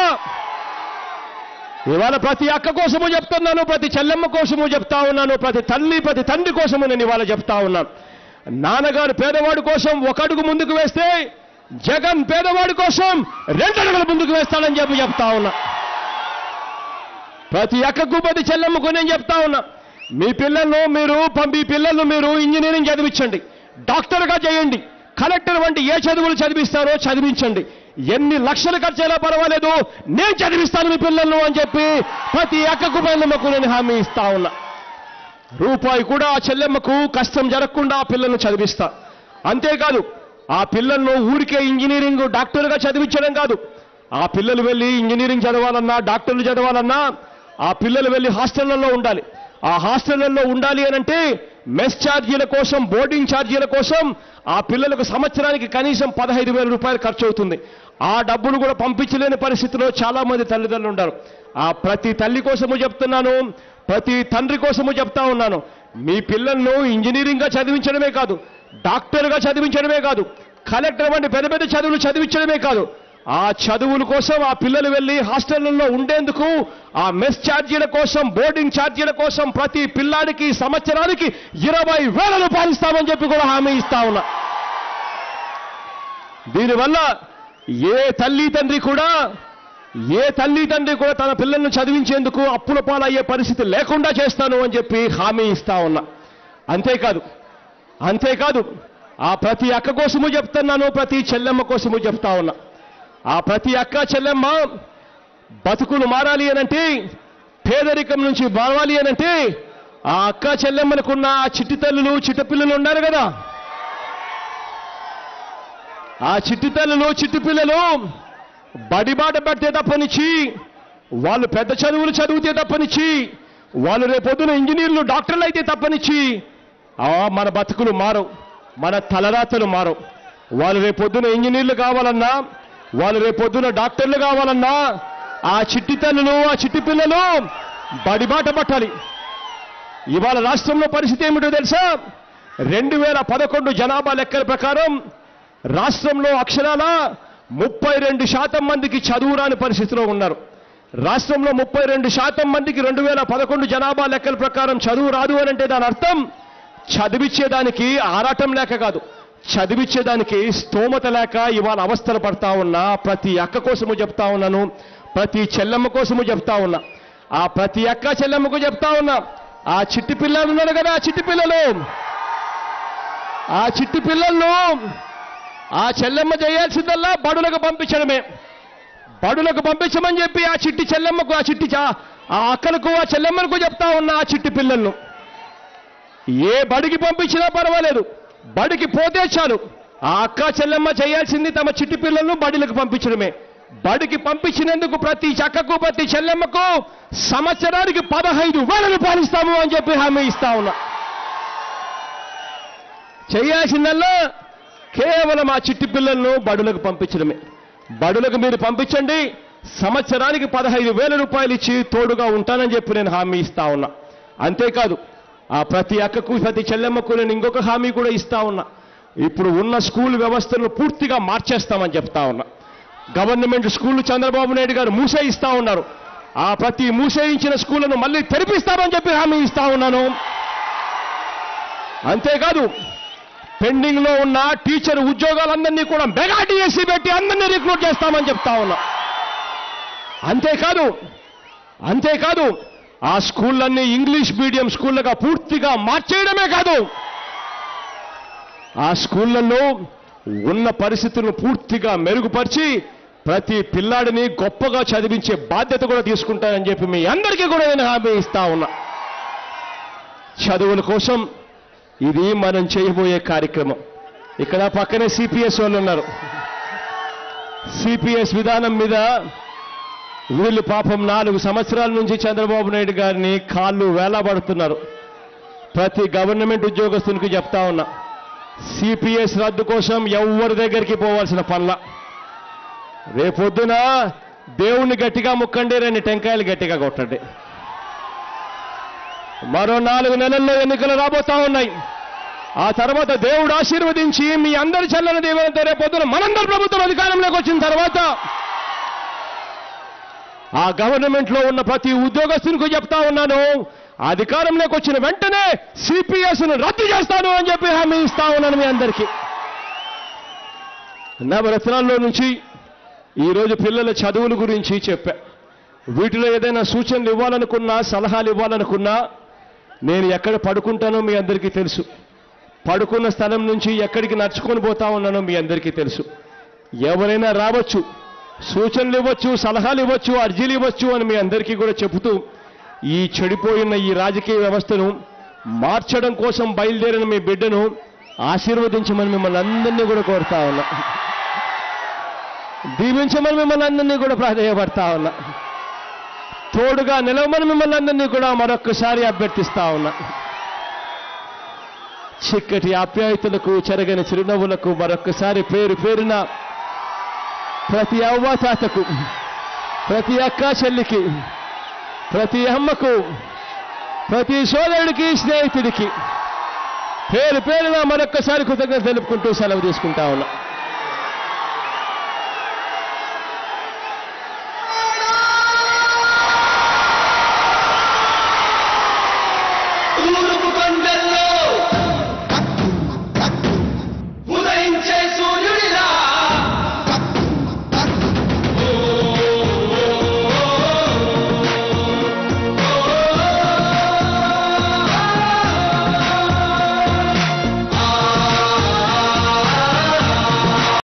ఇవాళ ప్రతి అక్క కోసము చెప్తున్నాను ప్రతి చెల్లెమ్మ కోసము చెప్తా ఉన్నాను ప్రతి తల్లి ప్రతి తండ్రి కోసము నేను ఇవాళ చెప్తా ఉన్నాను నాన్నగారు పేదవాడి కోసం ఒక అడుగు ముందుకు వేస్తే జగన్ పేదవాడి కోసం రెండు అడుగులు ముందుకు వేస్తాడని చెప్పి చెప్తా ఉన్నా ప్రతి అక్కకు ప్రతి చెల్లెమ్మకు నేను చెప్తా ఉన్నా మీ పిల్లలను మీరు ప- మీ పిల్లలను మీరు ఇంజనీరింగ్ చదివించండి డాక్టర్గా చేయండి కలెక్టర్ వంటి ఏ చదువులు చదివిస్తారో చదివించండి ఎన్ని లక్షలు ఖర్చు అయినా పర్వాలేదు నేను చదివిస్తాను మీ పిల్లలను అని చెప్పి ప్రతి అక్కకు పిల్లమ్మకు నేను హామీ ఇస్తా ఉన్నా రూపాయి కూడా ఆ చెల్లెమ్మకు కష్టం జరగకుండా ఆ పిల్లలను చదివిస్తా అంతేకాదు ఆ పిల్లలను ఊరికే ఇంజనీరింగ్ డాక్టర్గా చదివించడం కాదు ఆ పిల్లలు వెళ్ళి ఇంజనీరింగ్ చదవాలన్నా డాక్టర్లు చదవాలన్నా ఆ పిల్లలు వెళ్ళి హాస్టళ్లలో ఉండాలి ఆ హాస్టళ్లలో ఉండాలి అని అంటే మెస్ ఛార్జీల కోసం బోర్డింగ్ ఛార్జీల కోసం ఆ పిల్లలకు సంవత్సరానికి కనీసం పదహైదు వేల రూపాయలు ఖర్చు అవుతుంది ఆ డబ్బులు కూడా పంపించలేని పరిస్థితిలో చాలా మంది తల్లిదండ్రులు ఉంటారు ఆ ప్రతి తల్లి కోసము చెప్తున్నాను ప్రతి తండ్రి కోసము చెప్తా ఉన్నాను మీ పిల్లలను ఇంజనీరింగ్గా చదివించడమే కాదు డాక్టర్గా చదివించడమే కాదు కలెక్టర్ వంటి పెద్ద పెద్ద చదువులు చదివించడమే కాదు ఆ చదువుల కోసం ఆ పిల్లలు వెళ్ళి హాస్టళ్లలో ఉండేందుకు ఆ మెస్ ఛార్జీల కోసం బోర్డింగ్ ఛార్జీల కోసం ప్రతి పిల్లాడికి సంవత్సరానికి ఇరవై వేల రూపాయలు ఇస్తామని చెప్పి కూడా హామీ ఇస్తా ఉన్నా దీనివల్ల ఏ తల్లి తండ్రి కూడా ఏ తల్లి తండ్రి కూడా తన పిల్లల్ని చదివించేందుకు అప్పుల పాలయ్యే పరిస్థితి లేకుండా చేస్తాను అని చెప్పి హామీ ఇస్తా ఉన్నా అంతేకాదు అంతేకాదు ఆ ప్రతి అక్క కోసము చెప్తున్నాను ప్రతి చెల్లెమ్మ కోసము చెప్తా ఉన్నా ఆ ప్రతి అక్క చెల్లెమ్మ బతుకులు మారాలి అనంటే పేదరికం నుంచి మారాలి అనంటే ఆ అక్క చెల్లెమ్మలకున్న ఆ చిట్టి తల్లులు చిట్టపిల్లలు ఉన్నారు కదా ఆ చిట్టి తల్లులు చిట్టి పిల్లలు బడిబాట పడితే తప్పనిచ్చి వాళ్ళు పెద్ద చదువులు చదివితే తప్పనిచ్చి వాళ్ళు రేపొద్దున ఇంజనీర్లు డాక్టర్లు అయితే తప్పనిచ్చి ఆ మన బతుకులు మారవు మన తలరాతలు మారవు వాళ్ళు రేపొద్దున ఇంజనీర్లు కావాలన్నా వాళ్ళు రేపొద్దున డాక్టర్లు కావాలన్నా ఆ చిట్టి తల్లులు ఆ చిట్టి పిల్లలు బడిబాట పట్టాలి ఇవాళ రాష్ట్రంలో పరిస్థితి ఏమిటో తెలుసా రెండు వేల పదకొండు జనాభా లెక్కల ప్రకారం రాష్ట్రంలో అక్షరాల ముప్పై రెండు శాతం మందికి చదువు రాని పరిస్థితిలో ఉన్నారు రాష్ట్రంలో ముప్పై రెండు శాతం మందికి రెండు వేల పదకొండు జనాభా లెక్కల ప్రకారం చదువు రాదు అని అంటే దాని అర్థం చదివించేదానికి ఆరాటం లేక కాదు చదివించేదానికి స్తోమత లేక ఇవాళ అవస్థలు పడతా ఉన్నా ప్రతి అక్క కోసము చెప్తా ఉన్నాను ప్రతి చెల్లెమ్మ కోసము చెప్తా ఉన్నా ఆ ప్రతి అక్క చెల్లెమ్మకు చెప్తా ఉన్నా ఆ చిట్టి పిల్లలు ఉన్నారు కదా ఆ చిట్టి పిల్లలు ఆ చిట్టి పిల్లలను ఆ చెల్లెమ్మ చేయాల్సిందల్లా బడులకు పంపించడమే బడులకు పంపించమని చెప్పి ఆ చిట్టి చెల్లెమ్మకు ఆ చిట్టి చా- ఆ అక్కలకు ఆ చెల్లెమ్మలకు చెప్తా ఉన్నా ఆ చిట్టి పిల్లలను ఏ బడికి పంపించినా పర్వాలేదు బడికి పోతే చాలు ఆ అక్క చెల్లెమ్మ చేయాల్సింది తమ చిట్టి పిల్లలను బడిలకు పంపించడమే బడికి పంపించినందుకు ప్రతి చక్కకు ప్రతి చెల్లెమ్మకు సంవత్సరానికి పదహైదు వేల రూపాయలు ఇస్తాము అని చెప్పి హామీ ఇస్తా ఉన్నా చేయాల్సిందల్లా కేవలం ఆ చిట్టి పిల్లలను బడులకు పంపించడమే బడులకు మీరు పంపించండి సంవత్సరానికి పదహైదు వేల రూపాయలు ఇచ్చి తోడుగా ఉంటానని చెప్పి నేను హామీ ఇస్తా ఉన్నా అంతేకాదు ఆ ప్రతి అక్కకు ప్రతి చెల్లెమ్మకు నేను ఇంకొక హామీ కూడా ఇస్తా ఉన్నా ఇప్పుడు ఉన్న స్కూల్ వ్యవస్థను పూర్తిగా మార్చేస్తామని చెప్తా ఉన్నా గవర్నమెంట్ స్కూల్ చంద్రబాబు నాయుడు గారు మూసేయిస్తా ఉన్నారు ఆ ప్రతి మూసేయించిన స్కూళ్లను మళ్ళీ తెరిపిస్తామని చెప్పి హామీ ఇస్తా ఉన్నాను అంతేకాదు పెండింగ్ లో ఉన్న టీచర్ ఉద్యోగాలందరినీ కూడా మెగా డిఎస్సీ పెట్టి అందరినీ రిక్రూట్ చేస్తామని చెప్తా ఉన్నా అంతేకాదు అంతేకాదు ఆ స్కూళ్ళన్నీ ఇంగ్లీష్ మీడియం స్కూళ్ళగా పూర్తిగా మార్చేయడమే కాదు ఆ స్కూళ్ళల్లో ఉన్న పరిస్థితులను పూర్తిగా మెరుగుపరిచి ప్రతి పిల్లాడిని గొప్పగా చదివించే బాధ్యత కూడా తీసుకుంటానని చెప్పి మీ అందరికీ కూడా నేను హామీ ఇస్తా ఉన్నా చదువుల కోసం ఇది మనం చేయబోయే కార్యక్రమం ఇక్కడ పక్కనే సిపిఎస్ వాళ్ళు ఉన్నారు సిపిఎస్ విధానం మీద వీళ్ళు పాపం నాలుగు సంవత్సరాల నుంచి చంద్రబాబు నాయుడు గారిని కాళ్ళు వేలాబడుతున్నారు ప్రతి గవర్నమెంట్ ఉద్యోగస్తునికి చెప్తా ఉన్నా సిపిఎస్ రద్దు కోసం ఎవరి దగ్గరికి పోవాల్సిన పనుల రేపొద్దున దేవుణ్ణి గట్టిగా ముక్కండి రెండు టెంకాయలు గట్టిగా కొట్టండి మరో నాలుగు నెలల్లో ఎన్నికలు రాబోతా ఉన్నాయి ఆ తర్వాత దేవుడు ఆశీర్వదించి మీ అందరి చల్లని దీవెనతో రేపొద్దున మనందరి ప్రభుత్వం అధికారంలోకి వచ్చిన తర్వాత ఆ గవర్నమెంట్ లో ఉన్న ప్రతి ఉద్యోగస్తునికి చెప్తా ఉన్నాను అధికారంలోకి వచ్చిన వెంటనే సిపిఎస్ ను రద్దు చేస్తాను అని చెప్పి హామీ ఇస్తా ఉన్నాను మీ అందరికీ నవరత్నాల్లో నుంచి ఈరోజు పిల్లల చదువుల గురించి చెప్పా వీటిలో ఏదైనా సూచనలు ఇవ్వాలనుకున్నా సలహాలు ఇవ్వాలనుకున్నా నేను ఎక్కడ పడుకుంటానో మీ అందరికీ తెలుసు పడుకున్న స్థలం నుంచి ఎక్కడికి నడుచుకొని పోతా ఉన్నానో మీ అందరికీ తెలుసు ఎవరైనా రావచ్చు సూచనలు ఇవ్వచ్చు సలహాలు ఇవ్వచ్చు అర్జీలు ఇవ్వచ్చు అని మీ అందరికీ కూడా చెబుతూ ఈ చెడిపోయిన ఈ రాజకీయ వ్యవస్థను మార్చడం కోసం బయలుదేరిన మీ బిడ్డను ఆశీర్వదించమని మిమ్మల్ని అందరినీ కూడా కోరుతా ఉన్నా దీవించమని మిమ్మల్ని అందరినీ కూడా ప్రాధేయపడతా ఉన్నా తోడుగా నిలవమని మిమ్మల్ని అందరినీ కూడా మరొక్కసారి అభ్యర్థిస్తా ఉన్నా చిక్కటి ఆప్యాయతలకు చెరగని చిరునవ్వులకు మరొక్కసారి పేరు పేరున ప్రతి అవ్వాతాతకు ప్రతి అక్క చెల్లికి ప్రతి అమ్మకు ప్రతి సోదరుడికి స్నేహితుడికి పేరు పేరున మరొక్కసారి కృతజ్ఞత తెలుపుకుంటూ సెలవు తీసుకుంటా ఉన్నా